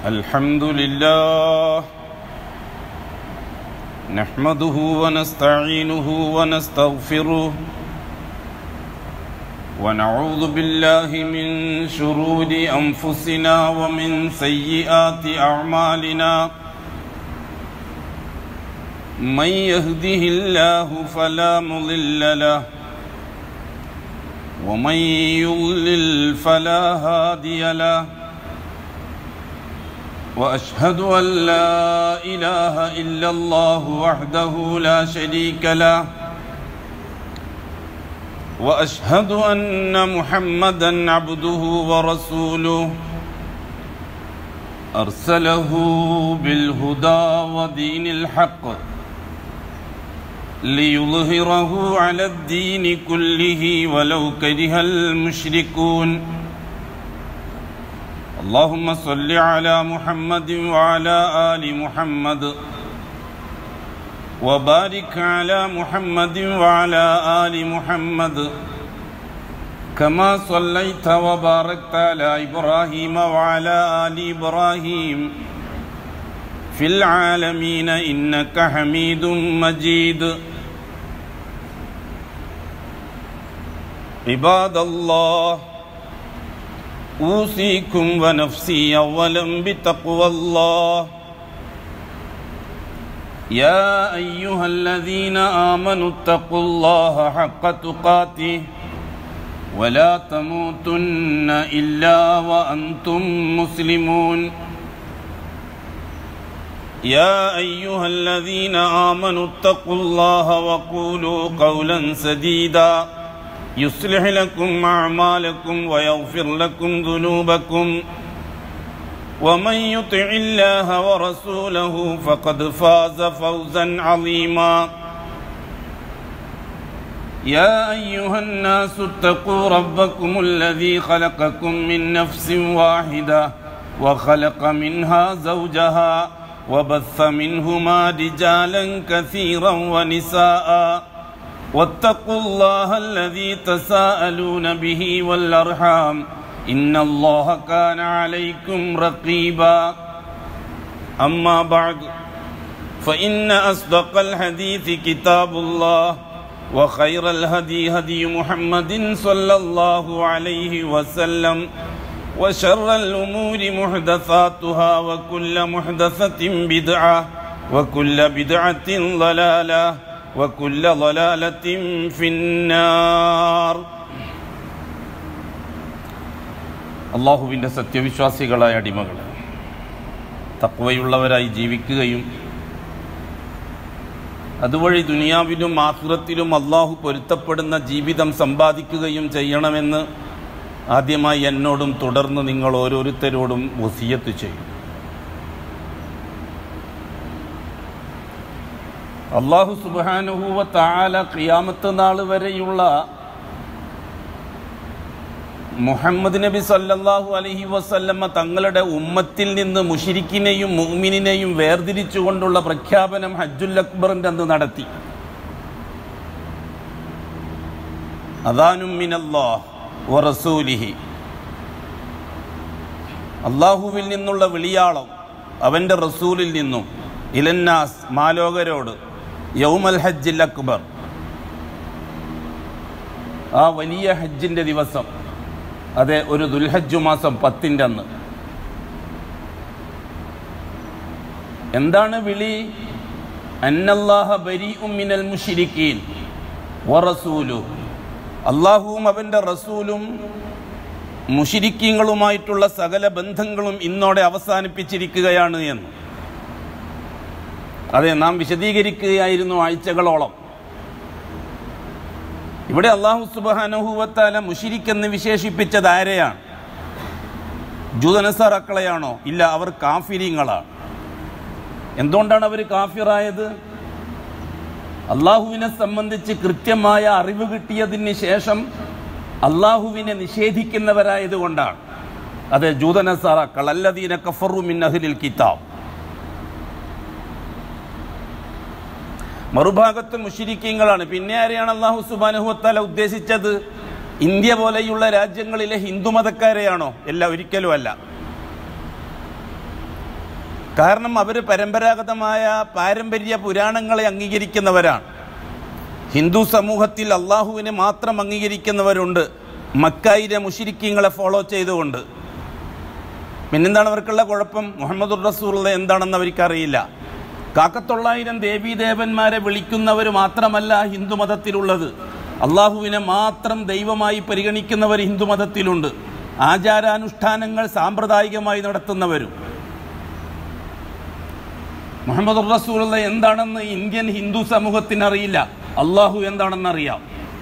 الحمد لله نحمده ونستعينه ونستغفره ونعوذ بالله من شرور أنفسنا ومن سيئات أعمالنا من يهده الله فلا مضل له ومن يضلل فلا هادي له واشهد ان لا اله الا الله وحده لا شريك له واشهد ان محمدا عبده ورسوله ارسله بالهدى ودين الحق ليظهره على الدين كله ولو كره المشركون اللهم صل على محمد وعلى ال محمد وبارك على محمد وعلى ال محمد كما صليت وباركت على ابراهيم وعلى ال ابراهيم في العالمين انك حميد مجيد عباد الله اوصيكم ونفسي اولا بتقوى الله يا ايها الذين امنوا اتقوا الله حق تقاته ولا تموتن الا وانتم مسلمون يا ايها الذين امنوا اتقوا الله وقولوا قولا سديدا يصلح لكم اعمالكم ويغفر لكم ذنوبكم ومن يطع الله ورسوله فقد فاز فوزا عظيما يا ايها الناس اتقوا ربكم الذي خلقكم من نفس واحده وخلق منها زوجها وبث منهما رجالا كثيرا ونساء واتقوا الله الذي تساءلون به والارحام ان الله كان عليكم رقيبا اما بعد فان اصدق الحديث كتاب الله وخير الهدي هدي محمد صلى الله عليه وسلم وشر الامور محدثاتها وكل محدثه بدعه وكل بدعه ضلاله وكل ضلالة في النار അള്ളാഹുവിൻ്റെ സത്യവിശ്വാസികളായ അടിമകൾ തക്വയുള്ളവരായി ജീവിക്കുകയും അതുവഴി ദുനിയാവിലും ആഹ്റത്തിലും അള്ളാഹു പൊരുത്തപ്പെടുന്ന ജീവിതം സമ്പാദിക്കുകയും ചെയ്യണമെന്ന് ആദ്യമായി എന്നോടും തുടർന്ന് നിങ്ങൾ ഓരോരുത്തരോടും വസിയത്ത് ചെയ്യും അള്ളാഹു സുബാനുഹൂവ താല ഖിയാമത്ത് നാൾ വരെയുള്ള മുഹമ്മദ് നബി സല്ലല്ലാഹു അലഹി വസല്ലമ്മ തങ്ങളുടെ ഉമ്മത്തിൽ നിന്ന് മുഷിരിക്കിനെയും മുഹ്മിനെയും വേർതിരിച്ചുകൊണ്ടുള്ള പ്രഖ്യാപനം ഹജ്ജുൽ അക്ബറിന്റെ അന്ന് നടത്തി അദാനും മിനല്ലാഹ് റസൂലിഹി അള്ളാഹുവിൽ നിന്നുള്ള വിളിയാളം അവൻ്റെ റസൂലിൽ നിന്നും ഇലന്നാസ് മാലോകരോട് യൗമൽ ഹജ്ജിൽ അക്ബർ ആ വലിയ ഹജ്ജിന്റെ ദിവസം അതെ ഒരു ദുൽഹജ്ജു മാസം പത്തിൻ്റെ അന്ന് എന്താണ് വിളി അന്നല്ലാഹ ബരി ഉമ്മിനൽ മുഷിരിക്കീൻ വറസൂലു അള്ളാഹുവും അവൻ്റെ റസൂലും മുഷിരിക്കീങ്ങളുമായിട്ടുള്ള സകല ബന്ധങ്ങളും ഇന്നോടെ അവസാനിപ്പിച്ചിരിക്കുകയാണ് എന്ന് അതെ നാം വിശദീകരിക്കുകയായിരുന്നു ആഴ്ചകളോളം ഇവിടെ അള്ളാഹു സുബാനഹുവത്താല മുഷിരിക്കെന്ന് വിശേഷിപ്പിച്ചത് ആരെയാണ് ജൂതനസാറക്കളെയാണോ ഇല്ല അവർ കാഫിരിങ്ങളാണ് എന്തുകൊണ്ടാണ് അവർ കാഫിറായത് അള്ളാഹുവിനെ സംബന്ധിച്ച് കൃത്യമായ അറിവ് കിട്ടിയതിന് ശേഷം അള്ളാഹുവിനെ നിഷേധിക്കുന്നവരായതുകൊണ്ടാണ് അതെ ജൂതനസാറക്കൾ അല്ലദീന കഫറു മിൻ അഹ്ലിൽ കിതാബ് മറുഭാഗത്ത് മുഷിരിക്കീങ്ങളാണ് പിന്നെ ആരെയാണ് അള്ളാഹു സുബാനുഹത്താല ഉദ്ദേശിച്ചത് ഇന്ത്യ പോലെയുള്ള രാജ്യങ്ങളിലെ ഹിന്ദു മതക്കാരെയാണോ അല്ല ഒരിക്കലും അല്ല കാരണം അവർ പരമ്പരാഗതമായ പാരമ്പര്യ പുരാണങ്ങളെ അംഗീകരിക്കുന്നവരാണ് ഹിന്ദു സമൂഹത്തിൽ അള്ളാഹുവിനെ മാത്രം അംഗീകരിക്കുന്നവരുണ്ട് മക്കായിലെ മുഷിരിക്കങ്ങളെ ഫോളോ ചെയ്തുകൊണ്ട് പിന്നെന്താണ് അവർക്കുള്ള കുഴപ്പം മുഹമ്മദ് റസൂള്ള എന്താണെന്ന് അവർക്കറിയില്ല കാക്കത്തൊള്ളായിരം ദേവീദേവന്മാരെ വിളിക്കുന്നവർ മാത്രമല്ല ഹിന്ദു മതത്തിലുള്ളത് അള്ളാഹുവിനെ മാത്രം ദൈവമായി പരിഗണിക്കുന്നവർ ഹിന്ദു മതത്തിലുണ്ട് ആചാരാനുഷ്ഠാനങ്ങൾ സാമ്പ്രദായികമായി നടത്തുന്നവരും മുഹമ്മദ് റസൂലുള്ള എന്താണെന്ന് ഇന്ത്യൻ ഹിന്ദു സമൂഹത്തിന് അറിയില്ല അള്ളാഹു എന്താണെന്ന് അറിയാം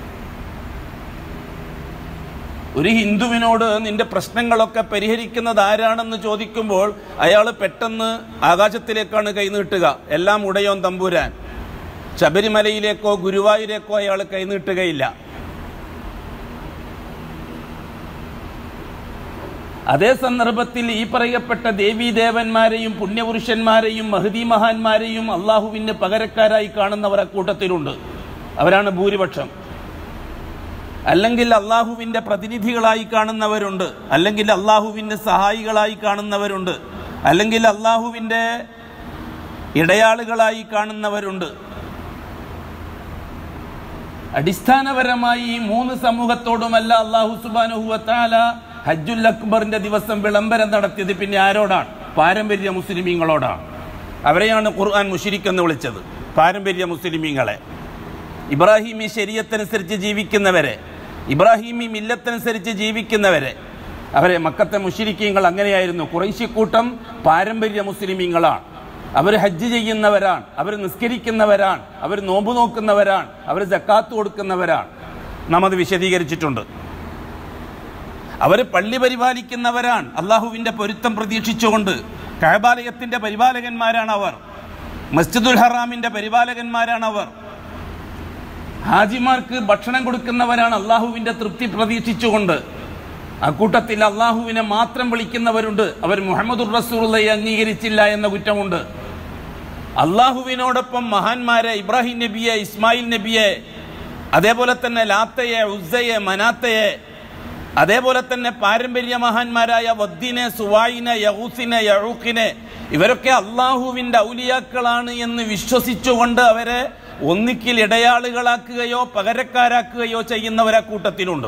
ഒരു ഹിന്ദുവിനോട് നിന്റെ പ്രശ്നങ്ങളൊക്കെ പരിഹരിക്കുന്നത് ആരാണെന്ന് ചോദിക്കുമ്പോൾ അയാൾ പെട്ടെന്ന് ആകാശത്തിലേക്കാണ് കൈനീട്ടുക എല്ലാം ഉടയോൻ തമ്പുരാൻ ശബരിമലയിലേക്കോ ഗുരുവായൂരേക്കോ അയാൾ കൈനീട്ടുകയില്ല അതേ സന്ദർഭത്തിൽ ഈ പറയപ്പെട്ട ദേവീദേവന്മാരെയും പുണ്യപുരുഷന്മാരെയും മഹദി മഹാന്മാരെയും അള്ളാഹുവിന് പകരക്കാരായി കാണുന്നവർ അക്കൂട്ടത്തിലുണ്ട് അവരാണ് ഭൂരിപക്ഷം അല്ലെങ്കിൽ അള്ളാഹുവിൻ്റെ പ്രതിനിധികളായി കാണുന്നവരുണ്ട് അല്ലെങ്കിൽ അള്ളാഹുവിൻ്റെ സഹായികളായി കാണുന്നവരുണ്ട് അല്ലെങ്കിൽ അള്ളാഹുവിൻ്റെ ഇടയാളുകളായി കാണുന്നവരുണ്ട് അടിസ്ഥാനപരമായി ഈ മൂന്ന് സമൂഹത്തോടുമല്ല അള്ളാഹു സുബാനുഹുവത്താല ഹജ്ജുൽ അക്ബറിന്റെ ദിവസം വിളംബരം നടത്തിയത് പിന്നെ ആരോടാണ് പാരമ്പര്യ മുസ്ലിമീങ്ങളോടാണ് അവരെയാണ് ഖുർആൻ മുഷിരിക്ക് എന്ന് വിളിച്ചത് പാരമ്പര്യ മുസ്ലിമീങ്ങളെ ഇബ്രാഹിമി ശരീരത്തനുസരിച്ച് ജീവിക്കുന്നവരെ ഇബ്രാഹിമി മില്ലത്തനുസരിച്ച് ജീവിക്കുന്നവരെ അവരെ മക്കത്തെ മുഷിരിക്കീങ്ങൾ അങ്ങനെയായിരുന്നു കുറേശ്ശിക്കൂട്ടം പാരമ്പര്യ മുസ്ലിമീങ്ങളാണ് അവർ ഹജ്ജ് ചെയ്യുന്നവരാണ് അവർ നിസ്കരിക്കുന്നവരാണ് അവർ നോമ്പ് നോക്കുന്നവരാണ് അവർ ജക്കാത്ത് കൊടുക്കുന്നവരാണ് നാം അത് വിശദീകരിച്ചിട്ടുണ്ട് അവർ പള്ളി പരിപാലിക്കുന്നവരാണ് അള്ളാഹുവിന്റെ പൊരുത്തം പ്രതീക്ഷിച്ചുകൊണ്ട് കഴബാലയത്തിന്റെ പരിപാലകന്മാരാണ് അവർ മസ്ജിദുൽ ഹറാമിന്റെ പരിപാലകന്മാരാണ് അവർ ഹാജിമാർക്ക് ഭക്ഷണം കൊടുക്കുന്നവരാണ് അള്ളാഹുവിന്റെ തൃപ്തി പ്രതീക്ഷിച്ചുകൊണ്ട് അക്കൂട്ടത്തിൽ അള്ളാഹുവിനെ മാത്രം വിളിക്കുന്നവരുണ്ട് അവർ മുഹമ്മദുർ റസൂള്ളയെ അംഗീകരിച്ചില്ല എന്ന കുറ്റമുണ്ട് അള്ളാഹുവിനോടൊപ്പം മഹാന്മാരെ ഇബ്രാഹിം നബിയെ ഇസ്മായിൽ നബിയെ അതേപോലെ തന്നെ ലാത്തയെ ഉസ്സയെ മനാത്തയെ അതേപോലെ തന്നെ പാരമ്പര്യ മഹാന്മാരായ വദ്ദിനെ സുവായിനെ യഹൂസിനെ യഹൂക്കിനെ ഇവരൊക്കെ അള്ളാഹുവിന്റെ ഔലിയാക്കളാണ് എന്ന് വിശ്വസിച്ചുകൊണ്ട് അവരെ ഒന്നിക്കിൽ ഇടയാളുകളാക്കുകയോ പകരക്കാരാക്കുകയോ ചെയ്യുന്നവരാ കൂട്ടത്തിലുണ്ട്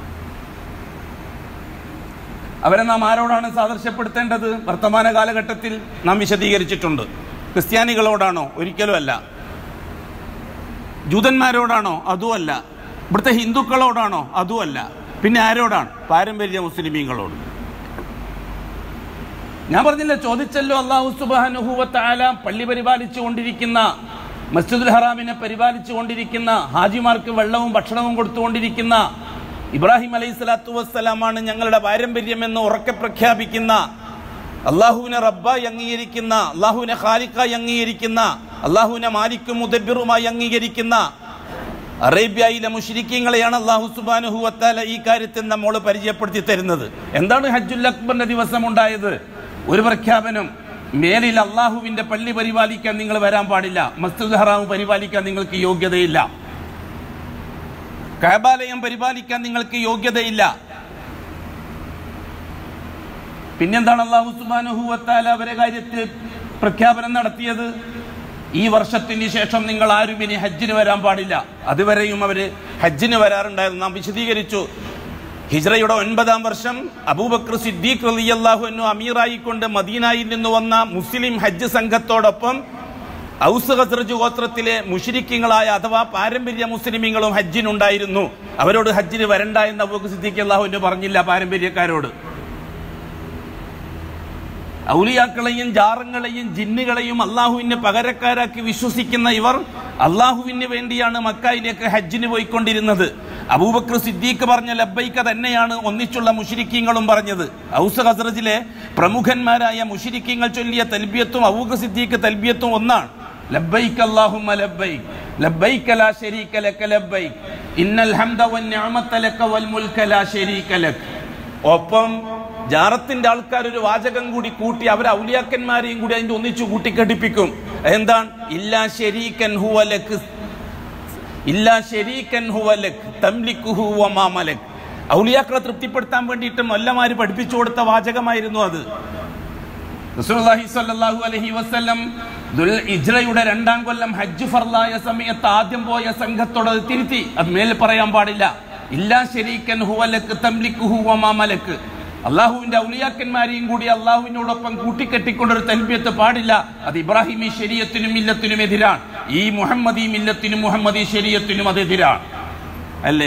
അവരെ നാം ആരോടാണ് സാദൃശ്യപ്പെടുത്തേണ്ടത് വർത്തമാന കാലഘട്ടത്തിൽ നാം വിശദീകരിച്ചിട്ടുണ്ട് ക്രിസ്ത്യാനികളോടാണോ ഒരിക്കലും അല്ല ജൂതന്മാരോടാണോ അതുമല്ല ഇവിടുത്തെ ഹിന്ദുക്കളോടാണോ അതുമല്ല പിന്നെ ആരോടാണ് പാരമ്പര്യ മുസ്ലിമീങ്ങളോട് ഞാൻ പറഞ്ഞില്ല ചോദിച്ചല്ലോ അള്ളാഹു സുബാനുഹൂവത്താല പള്ളി പരിപാലിച്ചു കൊണ്ടിരിക്കുന്ന മസ്ജിദുൽ ഹറാമിനെ പരിപാലിച്ചു കൊണ്ടിരിക്കുന്ന ഹാജിമാർക്ക് വെള്ളവും ഭക്ഷണവും കൊടുത്തുകൊണ്ടിരിക്കുന്ന ഇബ്രാഹിം അലൈഹി സ്വലാത്തു വസ്സലാമാണ് ഞങ്ങളുടെ പാരമ്പര്യം എന്ന് ഉറക്കെ പ്രഖ്യാപിക്കുന്ന അള്ളാഹുവിനെ റബ്ബായി അംഗീകരിക്കുന്ന അള്ളാഹുവിനെ ഖാലിക്കായി അംഗീകരിക്കുന്ന അള്ളാഹുവിനെ മാലിക്കും മുദബിറുമായി അംഗീകരിക്കുന്ന അറേബ്യയിലെ മുഷിരിക്കങ്ങളെയാണ് അള്ളാഹു സുബാനുഹു വത്താല ഈ കാര്യത്തിൽ നമ്മോട് പരിചയപ്പെടുത്തി തരുന്നത് എന്താണ് ഹജ്ജുൽ അക്ബറിന്റെ ദിവസം ഉണ്ടായത് ഒരു പ്രഖ്യാപനം മേലിൽ അള്ളാഹുവിന്റെ പള്ളി പരിപാലിക്കാൻ നിങ്ങൾ വരാൻ പാടില്ല മസ്ജിദ് ഹറാം പരിപാലിക്കാൻ നിങ്ങൾക്ക് യോഗ്യതയില്ല കബാലയം പരിപാലിക്കാൻ നിങ്ങൾക്ക് യോഗ്യതയില്ല പിന്നെന്താണ് അള്ളാഹു സുബാനുഹു വത്താല അവരെ കാര്യത്തിൽ പ്രഖ്യാപനം നടത്തിയത് ഈ വർഷത്തിന് ശേഷം നിങ്ങൾ ആരും ഇനി ഹജ്ജിന് വരാൻ പാടില്ല അതുവരെയും അവര് ഹജ്ജിന് വരാറുണ്ടായിരുന്നു നാം വിശദീകരിച്ചു ഹിജ്റയുടെ ഒൻപതാം വർഷം അബൂബക്കർ സിദ്ദീഖ് റളിയല്ലാഹു അൻഹു അമീറായിക്കൊണ്ട് മദീനായിൽ നിന്ന് വന്ന മുസ്ലിം ഹജ്ജ് സംഘത്തോടൊപ്പം ഔസ് ഹസ്രജ് ഗോത്രത്തിലെ മുഷിരിക്കങ്ങളായ അഥവാ പാരമ്പര്യ മുസ്ലിമീങ്ങളും ഹജ്ജിനുണ്ടായിരുന്നു അവരോട് ഹജ്ജിന് വരണ്ട എന്ന് അബൂബക്കർ സിദ്ദീഖ് അള്ളാഹു പറഞ്ഞില്ല പാരമ്പര്യക്കാരോട് ഔലിയാക്കളെയും ജാറങ്ങളെയും ജിന്നുകളെയും അള്ളാഹുവിന് പകരക്കാരാക്കി വിശ്വസിക്കുന്ന ഇവർ അള്ളാഹുവിന് വേണ്ടിയാണ് മക്കായിലേക്ക് ഹജ്ജിന് പോയിക്കൊണ്ടിരുന്നത് അബൂബക്കർ സിദ്ദീഖ് പറഞ്ഞ ലബ്ബൈക്ക തന്നെയാണ് ഒന്നിച്ചുള്ള മുഷിരിക്കീങ്ങളും പറഞ്ഞത് ഔസ് ഹസ്രജിലെ പ്രമുഖന്മാരായ മുഷിരിക്കീങ്ങൾ ചൊല്ലിയ തൽബിയത്തും അബൂബക്കർ സിദ്ദീഖ് തൽബിയത്തും ഒന്നാണ് ലബ്ബൈക്ക് അല്ലാഹുമ്മ ലബ്ബൈക്ക് ലബ്ബൈക ലാ ശരീക ലക ലബ്ബൈക്ക് ഇന്നൽ ഹംദ വൻ നിഅമത ലക വൽ മുൽക ലാ ശരീക ലക ഒപ്പം ജാറത്തിന്റെ ആൾക്കാർ ഒരു വാചകം കൂടി കൂട്ടി അവർ ഔലിയാക്കന്മാരെയും കൂടി അതിന്റെ ഒന്നിച്ചു കൂട്ടിക്കെട്ടിപ്പിക്കും എന്താണ് ഇല്ലാ ശരീക്കൻ ഹുവലക്ക് ഇല്ലാ ശരീക്കൻ ഹുവലക് തംലിക്കുഹു വമാ മലക് ഔലിയാക്കളെ തൃപ്തിപ്പെടുത്താൻ വേണ്ടിയിട്ട് മൊല്ലമാര് പഠിപ്പിച്ചു കൊടുത്ത വാചകമായിരുന്നു അത് റസൂലുള്ളാഹി സ്വല്ലല്ലാഹു അലൈഹി വസല്ലം ദുൽ ഇജ്റയുടെ രണ്ടാം കൊല്ലം ഹജ്ജ് ഫർലായ സമയത്ത് ആദ്യം പോയ സംഘത്തോട് അത് തിരുത്തി അത് മേൽ പറയാൻ പാടില്ല ഇല്ലാ ശരീക്കൻ ഹുവലക്ക് തംലിക്കുഹു വമാ മലക്ക് അള്ളാഹുവിന്റെ ഔലിയാക്കന്മാരെയും കൂടി അള്ളാഹുവിനോടൊപ്പം കൂട്ടിക്കെട്ടിക്കൊണ്ടൊരു തൽബിയത്ത് പാടില്ല അത് ഇബ്രാഹിമി ശരീയത്തിനും മില്ലത്തിനും എതിരാണ് ഈ മുഹമ്മദി മില്ലത്തിനും മുഹമ്മദി ശരീയത്തിനും അത് എതിരാണ് അല്ലേ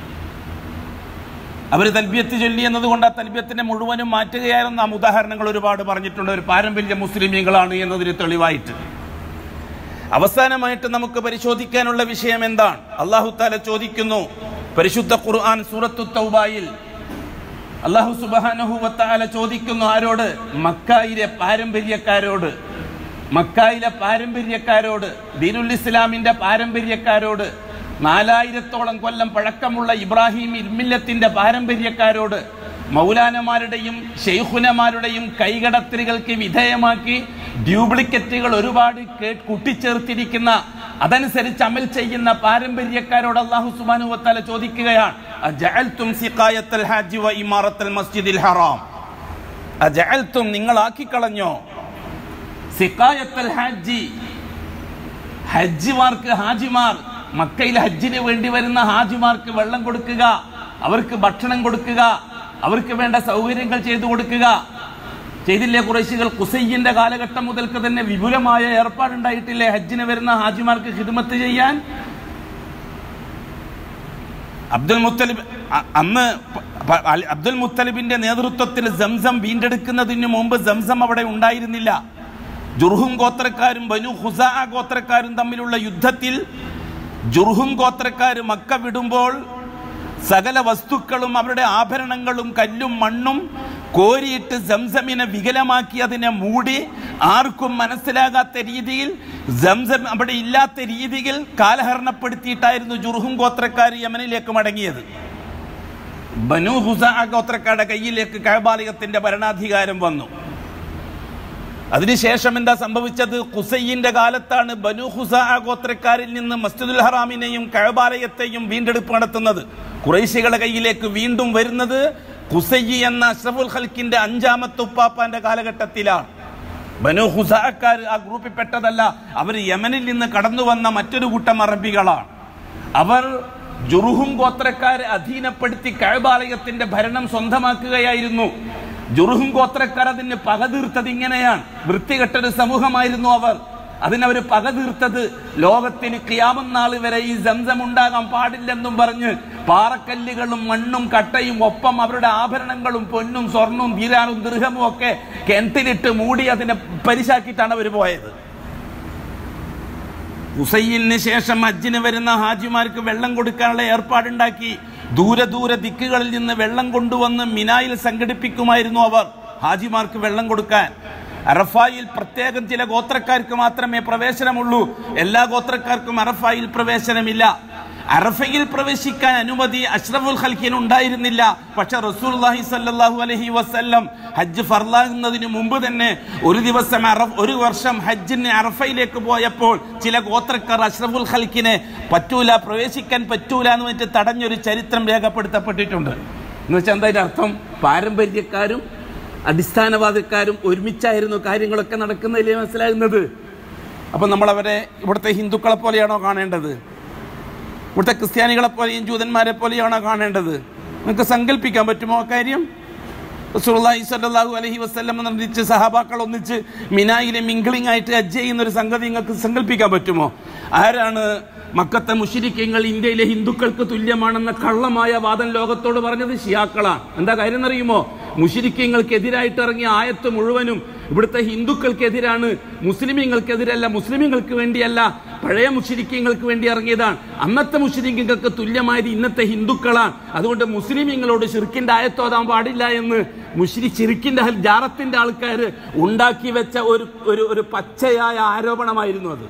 അവർ തൽബിയത്ത് ചൊല്ലി എന്നതുകൊണ്ട് ആ തൽബിയത്തിന്റെ മുഴുവനും മാറ്റുകയായിരുന്നു നാം ഉദാഹരണങ്ങൾ ഒരുപാട് പറഞ്ഞിട്ടുണ്ട് ഒരു പാരമ്പര്യ മുസ്ലിമീങ്ങളാണ് എന്നതിന് തെളിവായിട്ട് അവസാനമായിട്ട് നമുക്ക് പരിശോധിക്കാനുള്ള വിഷയം എന്താണ് അള്ളാഹു താല ചോദിക്കുന്നു പരിശുദ്ധ ഖുർആൻ സൂറത്തു തൗബായിൽ അള്ളാഹു സുബാനഹുവത്താല ചോദിക്കുന്നു ആരോട് മക്കായിലെ പാരമ്പര്യക്കാരോട് മക്കായിലെ പാരമ്പര്യക്കാരോട് ദീനുൽ ഇസ്ലാമിന്റെ പാരമ്പര്യക്കാരോട് നാലായിരത്തോളം കൊല്ലം പഴക്കമുള്ള ഇബ്രാഹിം ഇർമില്ലത്തിന്റെ പാരമ്പര്യക്കാരോട് മൗലാനമാരുടെയും ഷെയ്ഖുനമാരുടെയും കൈകടത്തലുകൾക്ക് വിധേയമാക്കി ഡ്യൂപ്ലിക്കറ്റുകൾ ഒരുപാട് കേ- കൂട്ടിച്ചേർത്തിരിക്കുന്ന അതനുസരിച്ച് അമൽ ചെയ്യുന്ന പാരമ്പര്യക്കാരോട് അള്ളാഹു സുബാനു വത്താല ചോദിക്കുകയാണ് അജഅൽതും സിഖായത്തൽ ഹാജി വ ഇമാറത്തൽ മസ്ജിദിൽ ഹറാം അജഅൽതും നിങ്ങൾ ആക്കിക്കളഞ്ഞോ സിഖായത്തൽ ഹാജി ഹജ്ജിമാർക്ക് ഹാജിമാർ മക്കയിൽ ഹജ്ജിന് വേണ്ടി വരുന്ന ഹാജിമാർക്ക് വെള്ളം കൊടുക്കുക അവർക്ക് ഭക്ഷണം കൊടുക്കുക അവർക്ക് വേണ്ട സൗകര്യങ്ങൾ ചെയ്തു കൊടുക്കുക ചെയ്തില്ലേ കുറേശികൾ കുസയ്യന്റെ കാലഘട്ടം മുതൽക്ക് തന്നെ വിപുലമായ ഏർപ്പാടുണ്ടായിട്ടില്ലേ ഹജ്ജിന് വരുന്ന ഹാജിമാർക്ക് ഹിദ്മത്ത് ചെയ്യാൻ അബ്ദുൽ മുത്തലിബ് അ- അന്ന് പ- പ- അലി- അബ്ദുൽ മുത്തലിബിന്റെ നേതൃത്വത്തിൽ സംസം വീണ്ടെടുക്കുന്നതിന് മുമ്പ് സംസം അവിടെ ഉണ്ടായിരുന്നില്ല ജുർഹും ഗോത്രക്കാരും ബനു ഹുസാ ഗോത്രക്കാരും തമ്മിലുള്ള യുദ്ധത്തിൽ ജുർഹും ഗോത്രക്കാർ മക്ക വിടുമ്പോൾ സകല വസ്തുക്കളും അവരുടെ ആഭരണങ്ങളും കല്ലും മണ്ണും കോരിയിട്ട് സംസമിനെ വികലമാക്കി അതിനെ മൂടി ആർക്കും മനസ്സിലാകാത്ത രീതിയിൽ സംസം അവിടെ ഇല്ലാത്ത രീതിയിൽ കാലഹരണപ്പെടുത്തിയിട്ടായിരുന്നു ജുർഹും ഗോത്രക്കാർ യമനിലേക്ക് മടങ്ങിയത് ബനു ഹുസ ഗോത്രക്കാരുടെ കയ്യിലേക്ക് കഴബാലയത്തിന്റെ ഭരണാധികാരം വന്നു അതിനുശേഷം എന്താ സംഭവിച്ചത് കുസൈന്റെ കാലത്താണ് ബനു ഹുസ ഗോത്രക്കാരിൽ നിന്ന് മസ്ജിദുൽ ഹറാമിനെയും കഴബാലയത്തെയും വീണ്ടെടുപ്പ് നടത്തുന്നത് കുറേശികളുടെ കയ്യിലേക്ക് വീണ്ടും വരുന്നത് കുസൈ എന്ന അഷ്റഫുൽ ഖൽക്കിന്റെ അഞ്ചാമത്തെ ഉപ്പാപ്പാന്റെ കാലഘട്ടത്തിലാണ് ബനു ഹുസാക്കാർ ആ ഗ്രൂപ്പിൽ പെട്ടതല്ല അവർ യമനിൽ നിന്ന് കടന്നു വന്ന മറ്റൊരു കൂട്ടം അറബികളാണ് അവർ ജുറുഹും ഗോത്രക്കാരെ അധീനപ്പെടുത്തി കഴബാലയത്തിന്റെ ഭരണം സ്വന്തമാക്കുകയായിരുന്നു ജുറുഹും ഗോത്രക്കാർ അതിന് പക തീർത്തത് ഇങ്ങനെയാണ് വൃത്തികെട്ടൊരു സമൂഹമായിരുന്നു അവർ അതിനവർ പക തീർത്തത് ലോകത്തിന് കിയാമം നാൾ വരെ ഈ സംസം ഉണ്ടാകാൻ പാടില്ലെന്നും പറഞ്ഞ് പാറക്കല്ലുകളും മണ്ണും കട്ടയും ഒപ്പം അവരുടെ ആഭരണങ്ങളും പൊന്നും സ്വർണവും തീരാനും ദീർഘമും ഒക്കെ കിണറ്റിലിട്ട് മൂടി അതിനെ പരിശാക്കിയിട്ടാണ് അവർ പോയത് ഹുസൈലിന് ശേഷം ഹജ്ജിന് വരുന്ന ഹാജിമാർക്ക് വെള്ളം കൊടുക്കാനുള്ള ഏർപ്പാടുണ്ടാക്കി ദൂരെ ദൂരെ ദിക്കുകളിൽ നിന്ന് വെള്ളം കൊണ്ടുവന്ന് മിനായിൽ സംഘടിപ്പിക്കുമായിരുന്നു അവർ ഹാജിമാർക്ക് വെള്ളം കൊടുക്കാൻ അറഫായിൽ പ്രത്യേകം ചില ഗോത്രക്കാർക്ക് മാത്രമേ പ്രവേശനമുള്ളൂ എല്ലാ ഗോത്രക്കാർക്കും അറഫായിൽ പ്രവേശനമില്ല അറഫയിൽ പ്രവേശിക്കാൻ അനുമതി അഷ്റഫുൽ ഖൽക്കിന് ഉണ്ടായിരുന്നില്ല പക്ഷെ റസൂൽഹി സല്ലാഹു അലഹി വസ്ല്ലം ഹജ്ജ് ഫർലാകുന്നതിന് മുമ്പ് തന്നെ ഒരു ദിവസം അറഫ് ഒരു വർഷം ഹജ്ജിന് അറഫയിലേക്ക് പോയപ്പോൾ ചില ഗോത്രക്കാർ അഷ്റഫുൽ ഖൽക്കിനെ പറ്റൂല പ്രവേശിക്കാൻ പറ്റൂല എന്ന് വെച്ച് തടഞ്ഞൊരു ചരിത്രം രേഖപ്പെടുത്തപ്പെട്ടിട്ടുണ്ട് എന്ന് വെച്ചാൽ എന്താ ഇതിന്റെ അർത്ഥം പാരമ്പര്യക്കാരും അടിസ്ഥാനവാദക്കാരും ഒരുമിച്ചായിരുന്നു കാര്യങ്ങളൊക്കെ നടക്കുന്നതിലേ മനസ്സിലാകുന്നത് അപ്പൊ നമ്മളവരെ ഇവിടുത്തെ ഹിന്ദുക്കളെ പോലെയാണോ കാണേണ്ടത് ഇവിടുത്തെ ക്രിസ്ത്യാനികളെ പോലെയും ജൂതന്മാരെ പോലെയാണോ കാണേണ്ടത് നിങ്ങൾക്ക് സങ്കല്പിക്കാൻ പറ്റുമോ ആ കാര്യം റസൂലുള്ളാഹി സ്വല്ലല്ലാഹു അലൈഹി വസല്ലം നിർദ്ദിച്ച് സഹാബാക്കൾ ഒന്നിച്ച് മിനായിലെ മിംഗ്ലിംഗ് ആയിട്ട് ഹജ്ജ് ചെയ്യുന്ന ഒരു സംഗതി നിങ്ങൾക്ക് സങ്കല്പിക്കാൻ പറ്റുമോ ആരാണ് മക്കത്തെ മുഷിരിക്കങ്ങൾ ഇന്ത്യയിലെ ഹിന്ദുക്കൾക്ക് തുല്യമാണെന്ന കള്ളമായ വാദം ലോകത്തോട് പറഞ്ഞത് ഷിയാക്കളാണ് എന്താ കാര്യം എന്നറിയുമോ മുഷിരിക്കങ്ങൾക്കെതിരായിട്ട് ഇറങ്ങിയ ആയത്ത് മുഴുവനും ഇവിടുത്തെ ഹിന്ദുക്കൾക്കെതിരാണ് മുസ്ലിമീങ്ങൾക്കെതിരല്ല മുസ്ലിമീങ്ങൾക്ക് വേണ്ടിയല്ല പഴയ മുഷിരിക്കങ്ങൾക്ക് വേണ്ടി ഇറങ്ങിയതാണ് അന്നത്തെ മുഷിരിക്കങ്ങൾക്ക് തുല്യമായത് ഇന്നത്തെ ഹിന്ദുക്കളാണ് അതുകൊണ്ട് മുസ്ലിമീങ്ങളോട് ഷിർക്കിന്റെ ആയത്തോതാൻ പാടില്ല എന്ന് മുഷിരി ചിരിക്കിന്റെ ജാറത്തിന്റെ ആൾക്കാർ ഉണ്ടാക്കി വെച്ച ഒരു ഒരു ഒരു പച്ചയായ ആരോപണമായിരുന്നു അത്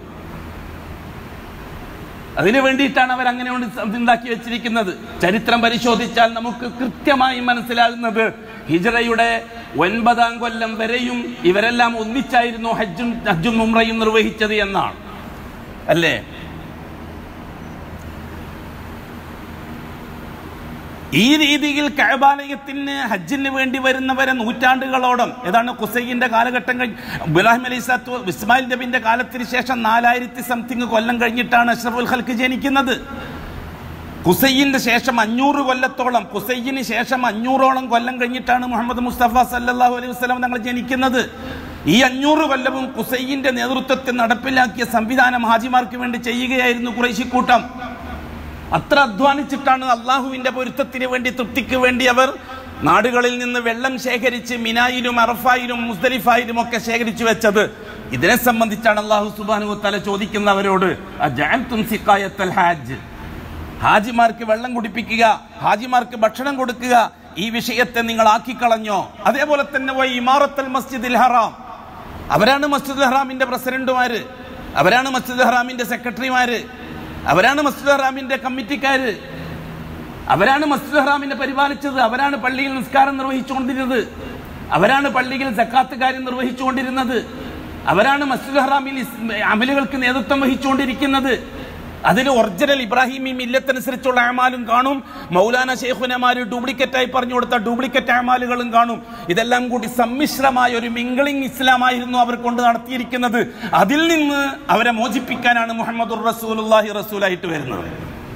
അതിനു വേണ്ടിയിട്ടാണ് അവർ അങ്ങനെ കൊണ്ട് ഉണ്ടാക്കി വെച്ചിരിക്കുന്നത് ചരിത്രം പരിശോധിച്ചാൽ നമുക്ക് കൃത്യമായി മനസ്സിലാകുന്നത് ഹിജറയുടെ ഒൻപതാം കൊല്ലം വരെയും ഇവരെല്ലാം ഒന്നിച്ചായിരുന്നു ഹജ്ജും ഹജ്ജും ഉംറയും നിർവഹിച്ചത് എന്നാണ് അല്ലേ ഈ രീതിയിൽ കഴബാലയത്തിന് ഹജ്ജിന് വേണ്ടി വരുന്നവരെ നൂറ്റാണ്ടുകളോളം ഏതാണ് കുസൈന്റെ കാലഘട്ടം കഴിഞ്ഞ് ഇബ്രാഹിം അലൈഹി സ്വലാത്തു ഇസ്മായിൽ നബിന്റെ കാലത്തിന് ശേഷം നാലായിരത്തി സംതിങ് കൊല്ലം കഴിഞ്ഞിട്ടാണ് അഷ്റഫുൽ ഖൽക്ക് ജനിക്കുന്നത് കുസൈന്റെ ശേഷം അഞ്ഞൂറ് കൊല്ലത്തോളം കുസൈന് ശേഷം അഞ്ഞൂറോളം കൊല്ലം കഴിഞ്ഞിട്ടാണ് മുഹമ്മദ് മുസ്തഫ സല്ലല്ലാഹു അലൈഹി വസല്ലം തങ്ങൾ ജനിക്കുന്നത് ഈ അഞ്ഞൂറ് കൊല്ലവും കുസൈന്റെ നേതൃത്വത്തിൽ നടപ്പിലാക്കിയ സംവിധാനം ഹാജിമാർക്ക് വേണ്ടി ചെയ്യുകയായിരുന്നു കുറേശിക്കൂട്ടം അത്ര അധ്വാനിച്ചിട്ടാണ് അള്ളാഹുവിന്റെ പൊരുത്തത്തിന് വേണ്ടി തൃപ്തിക്ക് വേണ്ടി അവർ നാടുകളിൽ നിന്ന് വെള്ളം ശേഖരിച്ച് മിനായിലും അറഫായിലും മുസ്ദലിഫായിലും ഒക്കെ ശേഖരിച്ചു വെച്ചത് ഇതിനെ സംബന്ധിച്ചാണ് അള്ളാഹു സുബാനു തല ചോദിക്കുന്നവരോട് അജഅൽതും സിഖായത്തൽ ഹാജ് ഹാജിമാർക്ക് വെള്ളം കുടിപ്പിക്കുക ഹാജിമാർക്ക് ഭക്ഷണം കൊടുക്കുക ഈ വിഷയത്തെ നിങ്ങൾ ആക്കിക്കളഞ്ഞോ അതേപോലെ തന്നെ വൈ ഇമാറത്തൽ മസ്ജിദിൽ ഹറാം അവരാണ് മസ്ജിദ് ഹറാമിന്റെ പ്രസിഡന്റുമാര് അവരാണ് മസ്ജിദ് ഹറാമിന്റെ സെക്രട്ടറിമാര് അവരാണ് മസ്ജിദ് ഹറാമിന്റെ കമ്മിറ്റിക്കാര് അവരാണ് മസ്ജിദ് ഹറാമിനെ പരിപാലിച്ചത് അവരാണ് പള്ളിയിൽ നിസ്കാരം നിർവഹിച്ചുകൊണ്ടിരുന്നത് അവരാണ് പള്ളിയിൽ സക്കാത്ത് കാര്യം നിർവഹിച്ചുകൊണ്ടിരുന്നത് അവരാണ് മസ്ജിദ് ഹറാമിൽ ഇസ്- അമലുകൾക്ക് നേതൃത്വം വഹിച്ചുകൊണ്ടിരിക്കുന്നത് അതിൽ ഒറിജിനൽ ഇബ്രാഹിമി മില്ലത്തനുസരിച്ചുള്ള അമാലും കാണും മൗലാന ഷെയ്ഖുനമാര് ഡ്യൂപ്ലിക്കറ്റായി പറഞ്ഞു കൊടുത്ത ഡ്യൂപ്ലിക്കറ്റ് അമാലുകളും കാണും ഇതെല്ലാം കൂടി സമ്മിശ്രമായ ഒരു മിംഗിളിംഗ് ഇസ്ലാമായിരുന്നു അവർ കൊണ്ട് നടത്തിയിരിക്കുന്നത് അതിൽ നിന്ന് അവരെ മോചിപ്പിക്കാനാണ് മുഹമ്മദ് റസൂലുള്ളാഹി റസൂലായിട്ട് വരുന്നത്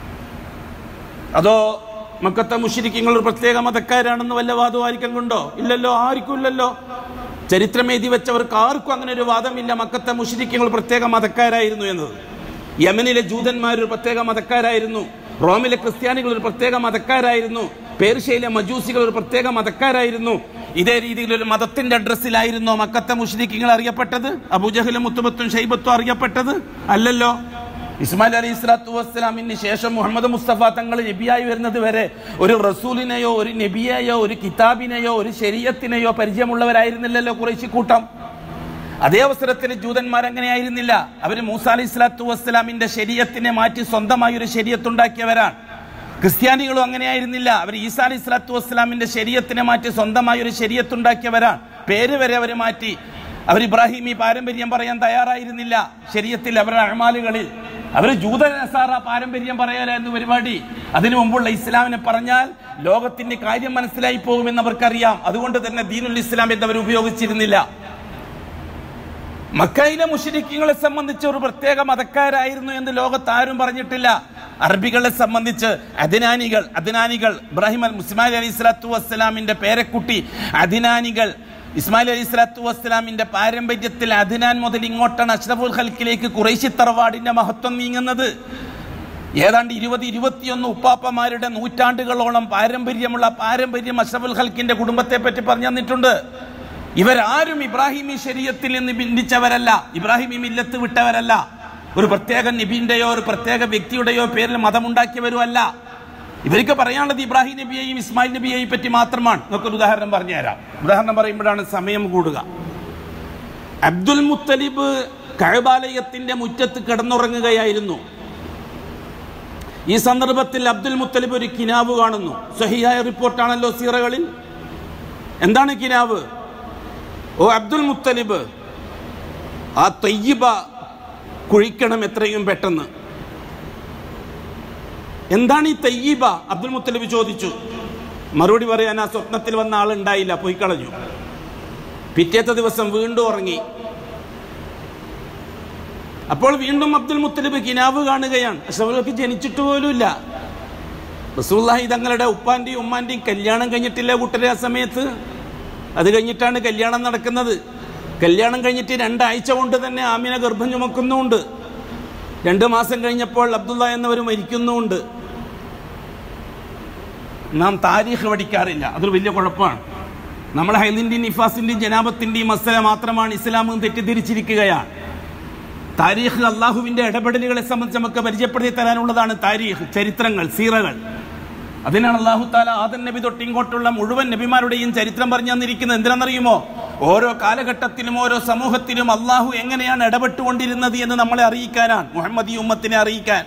അതോ മക്കത്തെ മുഷിരിക്കങ്ങൾ ഒരു പ്രത്യേക മതക്കാരാണെന്ന് വല്ല വാദവും ആർക്കും കൊണ്ടോ ഇല്ലല്ലോ ആർക്കും ഇല്ലല്ലോ ചരിത്രം എഴുതി വെച്ചവർക്ക് ആർക്കും അങ്ങനെ ഒരു വാദമില്ല മക്കത്തെ മുഷിരിക്കങ്ങൾ പ്രത്യേക മതക്കാരായിരുന്നു എന്നത് യമനിലെ ജൂതന്മാർ ഒരു പ്രത്യേക മതക്കാരായിരുന്നു റോമിലെ ക്രിസ്ത്യാനികൾ ഒരു പ്രത്യേക മതക്കാരായിരുന്നു പേർഷ്യയിലെ മജൂസികൾ ഒരു പ്രത്യേക മതക്കാരായിരുന്നു ഇതേ രീതിയിൽ ഒരു മതത്തിന്റെ അഡ്രസ്സിലായിരുന്നോ മക്കത്തെ മുഷ്രിഖിങ്ങൾ അറിയപ്പെട്ടത് അബുജഹലും മുത്തുബത്തും ഷൈബത്തും അറിയപ്പെട്ടത് അല്ലല്ലോ ഇസ്മായിൽ അലി ഇസ്ലാത്തു വസ്സലാമിന് ശേഷം മുഹമ്മദ് മുസ്തഫ തങ്ങൾ നബിയായി വരുന്നത് വരെ ഒരു റസൂലിനെയോ ഒരു നബിയെയോ ഒരു കിതാബിനെയോ ഒരു ശരീരത്തിനെയോ പരിചയമുള്ളവരായിരുന്നില്ലല്ലോ കുറേശ്ശി കൂട്ടം അതേ അവസരത്തിൽ ജൂതന്മാർ അങ്ങനെയായിരുന്നില്ല അവർ മൂസ അലി ഇസ്ലാത്തു വസ്സലാമിന്റെ ശരീരത്തിനെ മാറ്റി സ്വന്തമായി ഒരു ശരീരത്തുണ്ടാക്കിയവരാണ് ക്രിസ്ത്യാനികളും അങ്ങനെയായിരുന്നില്ല അവർ ഈസാ അലി ഇസ്ലാത്തു വസ്സലാമിന്റെ ശരീരത്തിനെ മാറ്റി സ്വന്തമായി ഒരു ശരീരത്തുണ്ടാക്കിയവരാണ് പേര് വരെ അവർ മാറ്റി അവർ ഇബ്രാഹിമി പാരമ്പര്യം പറയാൻ തയ്യാറായിരുന്നില്ല ശരീരത്തിൽ അവരുടെ അഴമാലുകളിൽ അവർ ജൂത നസാറ പാരമ്പര്യം പറയാനായിരുന്നു പരിപാടി അതിനു മുമ്പുള്ള ഇസ്ലാമിനെ പറഞ്ഞാൽ ലോകത്തിന്റെ കാര്യം മനസ്സിലായി പോകുമെന്ന് അവർക്കറിയാം അതുകൊണ്ട് തന്നെ ദീനുൽ ഇസ്ലാം എന്നവർ ഉപയോഗിച്ചിരുന്നില്ല മക്കയിലെ മുഷരിക്കുകളെ സംബന്ധിച്ച് ഒരു പ്രത്യേക മതക്കാരായിരുന്നു എന്ന് ലോകത്ത് ആരും പറഞ്ഞിട്ടില്ല അറബികളെ സംബന്ധിച്ച് അദിനാനികൾ അദിനാനികൾ ഇബ്രാഹിം അൽ മുസ്മാൽ അലി സ്വലാത്തു വസ്സലാമിന്റെ പേരക്കുട്ടി അദിനാനികൾ ഇസ്മായിൽ അലി സ്വലാത്തു വസ്സലാമിന്റെ പാരമ്പര്യത്തിൽ അദിനാൻ മുതൽ ഇങ്ങോട്ടാണ് അഷ്റഫുൽ ഖൽക്കിലേക്ക് കുറേശി തറവാടിന്റെ മഹത്വം നീങ്ങുന്നത് ഏതാണ്ട് ഇരുപത് ഇരുപത്തിയൊന്ന് ഉപ്പാപ്പമാരുടെ നൂറ്റാണ്ടുകളോളം പാരമ്പര്യമുള്ള പാരമ്പര്യം അഷ്റഫുൽ ഖൽക്കിന്റെ കുടുംബത്തെ പറ്റി പറഞ്ഞു തന്നിട്ടുണ്ട് ഇവരാരും ഇബ്രാഹിമി ശരീരത്തിൽ നിന്ന് ഭിന്നിച്ചവരല്ല ഇബ്രാഹിമി മില്ലത്ത് വിട്ടവരല്ല ഒരു പ്രത്യേക നബിന്റെയോ ഒരു പ്രത്യേക വ്യക്തിയുടെയോ പേരിൽ മതമുണ്ടാക്കിയവരും അല്ല ഇവർക്ക് പറയാനുള്ളത് ഇബ്രാഹിം നബിയെയും ഇസ്മായിൽ നബിയെയും പറ്റി മാത്രമാണ് നമുക്കൊരു ഉദാഹരണം പറഞ്ഞുതരാം ഉദാഹരണം പറയുമ്പോഴാണ് സമയം കൂടുക അബ്ദുൽ മുത്തലിബ് കഴബാലയത്തിന്റെ മുറ്റത്ത് കിടന്നുറങ്ങുകയായിരുന്നു ഈ സന്ദർഭത്തിൽ അബ്ദുൽ മുത്തലിബ് ഒരു കിനാവ് കാണുന്നു സഹിയായ റിപ്പോർട്ടാണല്ലോ സീറകളിൽ എന്താണ് കിനാവ് ഓ അബ്ദുൽ മുത്തലിബ് ആ തയ്യബ കുഴിക്കണം എത്രയും പെട്ടെന്ന് എന്താണ് ഈ തയ്യബ അബ്ദുൽ മുത്തലിബ് ചോദിച്ചു മറുപടി പറയാൻ ആ സ്വപ്നത്തിൽ വന്ന ആളുണ്ടായില്ല പോയി കളഞ്ഞു പിറ്റേത്തെ ദിവസം വീണ്ടും ഉറങ്ങി അപ്പോൾ വീണ്ടും അബ്ദുൽ മുത്തലിബ് കിനാവ് കാണുകയാണ് അഷറഫുലൊക്കെ ജനിച്ചിട്ട് പോലുമില്ല റസൂല്ലാഹി തങ്ങളുടെ ഉപ്പാന്റെയും ഉമ്മാന്റെയും കല്യാണം കഴിഞ്ഞിട്ടില്ല കൂട്ടരെ ആ സമയത്ത് അത് കഴിഞ്ഞിട്ടാണ് കല്യാണം നടക്കുന്നത് കല്യാണം കഴിഞ്ഞിട്ട് രണ്ടാഴ്ച കൊണ്ട് തന്നെ ആമിന ഗർഭം ചുമക്കുന്നുമുണ്ട് രണ്ട് മാസം കഴിഞ്ഞപ്പോൾ അബ്ദുള്ള എന്നവർ മരിക്കുന്നുമുണ്ട് നാം താരീഖ് പഠിക്കാറില്ല അതൊരു വലിയ കുഴപ്പമാണ് നമ്മൾ ഹൈലിന്റെയും നിഫാസിന്റെയും ജനാബത്തിന്റെയും മസല മാത്രമാണ് ഇസ്ലാമും തെറ്റിദ്ധരിച്ചിരിക്കുകയാണ് താരീഖ് അള്ളാഹുവിന്റെ ഇടപെടലുകളെ സംബന്ധിച്ച് നമുക്ക് പരിചയപ്പെടുത്തി തരാനുള്ളതാണ് താരീഖ് ചരിത്രങ്ങൾ സീറകൾ അതിനാണ് അള്ളാഹു താല ആദൻ നബി തൊട്ട് ഇങ്ങോട്ടുള്ള മുഴുവൻ നബിമാരുടെയും ചരിത്രം പറഞ്ഞു തന്നിരിക്കുന്നത് എന്തിനാണെന്നറിയുമോ ഓരോ കാലഘട്ടത്തിലും ഓരോ സമൂഹത്തിലും അള്ളാഹു എങ്ങനെയാണ് ഇടപെട്ടുകൊണ്ടിരുന്നത് എന്ന് നമ്മളെ അറിയിക്കാനാണ് മുഹമ്മദ് ഈ ഉമ്മത്തിനെ അറിയിക്കാൻ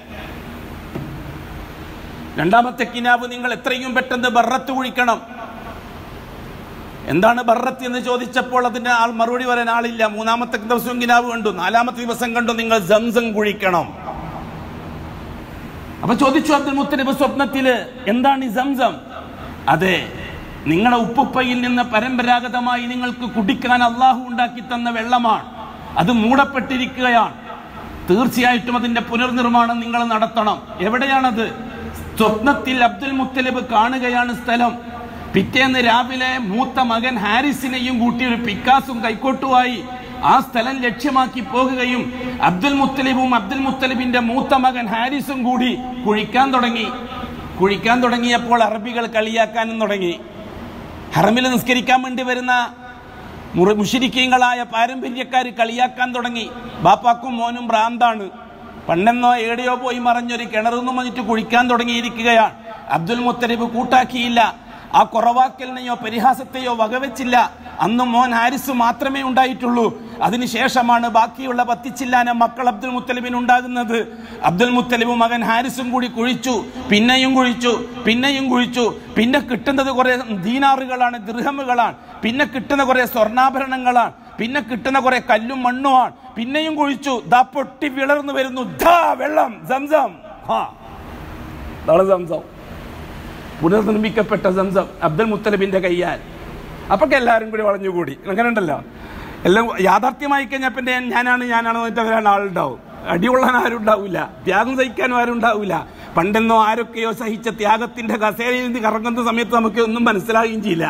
രണ്ടാമത്തെ കിനാബ് നിങ്ങൾ എത്രയും പെട്ടെന്ന് ബർറത്ത് കുഴിക്കണം എന്താണ് ബർറത്ത് എന്ന് ചോദിച്ചപ്പോൾ അതിന് ആൾ മറുപടി പറയാൻ ആളില്ല മൂന്നാമത്തെ ദിവസവും കിനാവ് കണ്ടു നാലാമത്തെ ദിവസം കണ്ടു നിങ്ങൾ സംസം കുഴിക്കണം അപ്പൊ ചോദിച്ചു അബ്ദുൽ മുത്തലിബ് സ്വപ്നത്തില് എന്താണ് ഈ സംസം അതെ നിങ്ങളുടെ ഉപ്പുപ്പയിൽ നിന്ന് പരമ്പരാഗതമായി നിങ്ങൾക്ക് കുടിക്കാൻ അള്ളാഹു ഉണ്ടാക്കി തന്ന വെള്ളമാണ് അത് മൂടപ്പെട്ടിരിക്കുകയാണ് തീർച്ചയായിട്ടും അതിന്റെ പുനർനിർമ്മാണം നിങ്ങൾ നടത്തണം എവിടെയാണത് സ്വപ്നത്തിൽ അബ്ദുൽ മുത്തലിബ് കാണുകയാണ് സ്ഥലം പിറ്റേന്ന് രാവിലെ മൂത്ത മകൻ ഹാരിസിനെയും കൂട്ടി ഒരു പിക്കാസും കൈക്കോട്ടുമായി ആ സ്ഥലം ലക്ഷ്യമാക്കി പോകുകയും അബ്ദുൽ മുത്തലിബും അബ്ദുൽ മുത്തലിബിന്റെ മൂത്ത മകൻ ഹാരിസും കൂടി കുഴിക്കാൻ തുടങ്ങി കുഴിക്കാൻ തുടങ്ങിയപ്പോൾ അറബികൾ കളിയാക്കാനും തുടങ്ങി ഹറമിൽ നിസ്കരിക്കാൻ വേണ്ടി വരുന്ന മുറി മുഷിരിക്കീങ്ങളായ പാരമ്പര്യക്കാർ കളിയാക്കാൻ തുടങ്ങി ബാപ്പാക്കും മോനും ഭ്രാന്താണ് പണ്ടെന്നോ എവിടെയോ പോയി മറഞ്ഞൊരു കിണറെന്നും വന്നിട്ട് കുഴിക്കാൻ തുടങ്ങിയിരിക്കുകയാണ് അബ്ദുൽ മുത്തലിബ് കൂട്ടാക്കിയില്ല ആ കുറവാക്കലിനെയോ പരിഹാസത്തെയോ വകവെച്ചില്ല അന്ന് മോൻ ഹാരിസ് മാത്രമേ ഉണ്ടായിട്ടുള്ളൂ അതിനുശേഷമാണ് ബാക്കിയുള്ള പത്തിച്ചില്ലാന മക്കൾ അബ്ദുൽ മുത്തലിബിന് ഉണ്ടാകുന്നത് അബ്ദുൽ മുത്തലിബ് മകൻ ഹാരിസും കൂടി കുഴിച്ചു പിന്നെയും കുഴിച്ചു പിന്നെയും കുഴിച്ചു പിന്നെ കിട്ടുന്നത് കുറെ ദീനാറുകളാണ് ദൃഹമുകളാണ് പിന്നെ കിട്ടുന്ന കുറെ സ്വർണ്ണാഭരണങ്ങളാണ് പിന്നെ കിട്ടുന്ന കുറെ കല്ലും മണ്ണുമാണ് പിന്നെയും കുഴിച്ചു ദാ പൊട്ടി വിളർന്നു വരുന്നു ദാ വെള്ളം സംസം ഹാ അതാണ് സംസം പുനർനിർമ്മിക്കപ്പെട്ട സംസം അബ്ദുൽ മുത്തലിബിന്റെ കയ്യാൽ അപ്പൊക്കെ എല്ലാവരും കൂടി വളഞ്ഞുകൂടി അങ്ങനെ ഉണ്ടല്ലോ എല്ലാം യാഥാർത്ഥ്യമായി കഴിഞ്ഞാൽ പിന്നെ ഞാനാണ് ഞാനാണ് എന്നിട്ട് വരാൻ ആളുണ്ടാവും അടികൊള്ളാൻ ആരും ഉണ്ടാവില്ല ത്യാഗം സഹിക്കാനും ആരും ഉണ്ടാവില്ല പണ്ടെന്നോ ആരൊക്കെയോ സഹിച്ച ത്യാഗത്തിന്റെ കസേരയിൽ നിന്ന് കറങ്ങുന്ന സമയത്ത് നമുക്ക് ഒന്നും മനസ്സിലാവുകയും ചെയ്യില്ല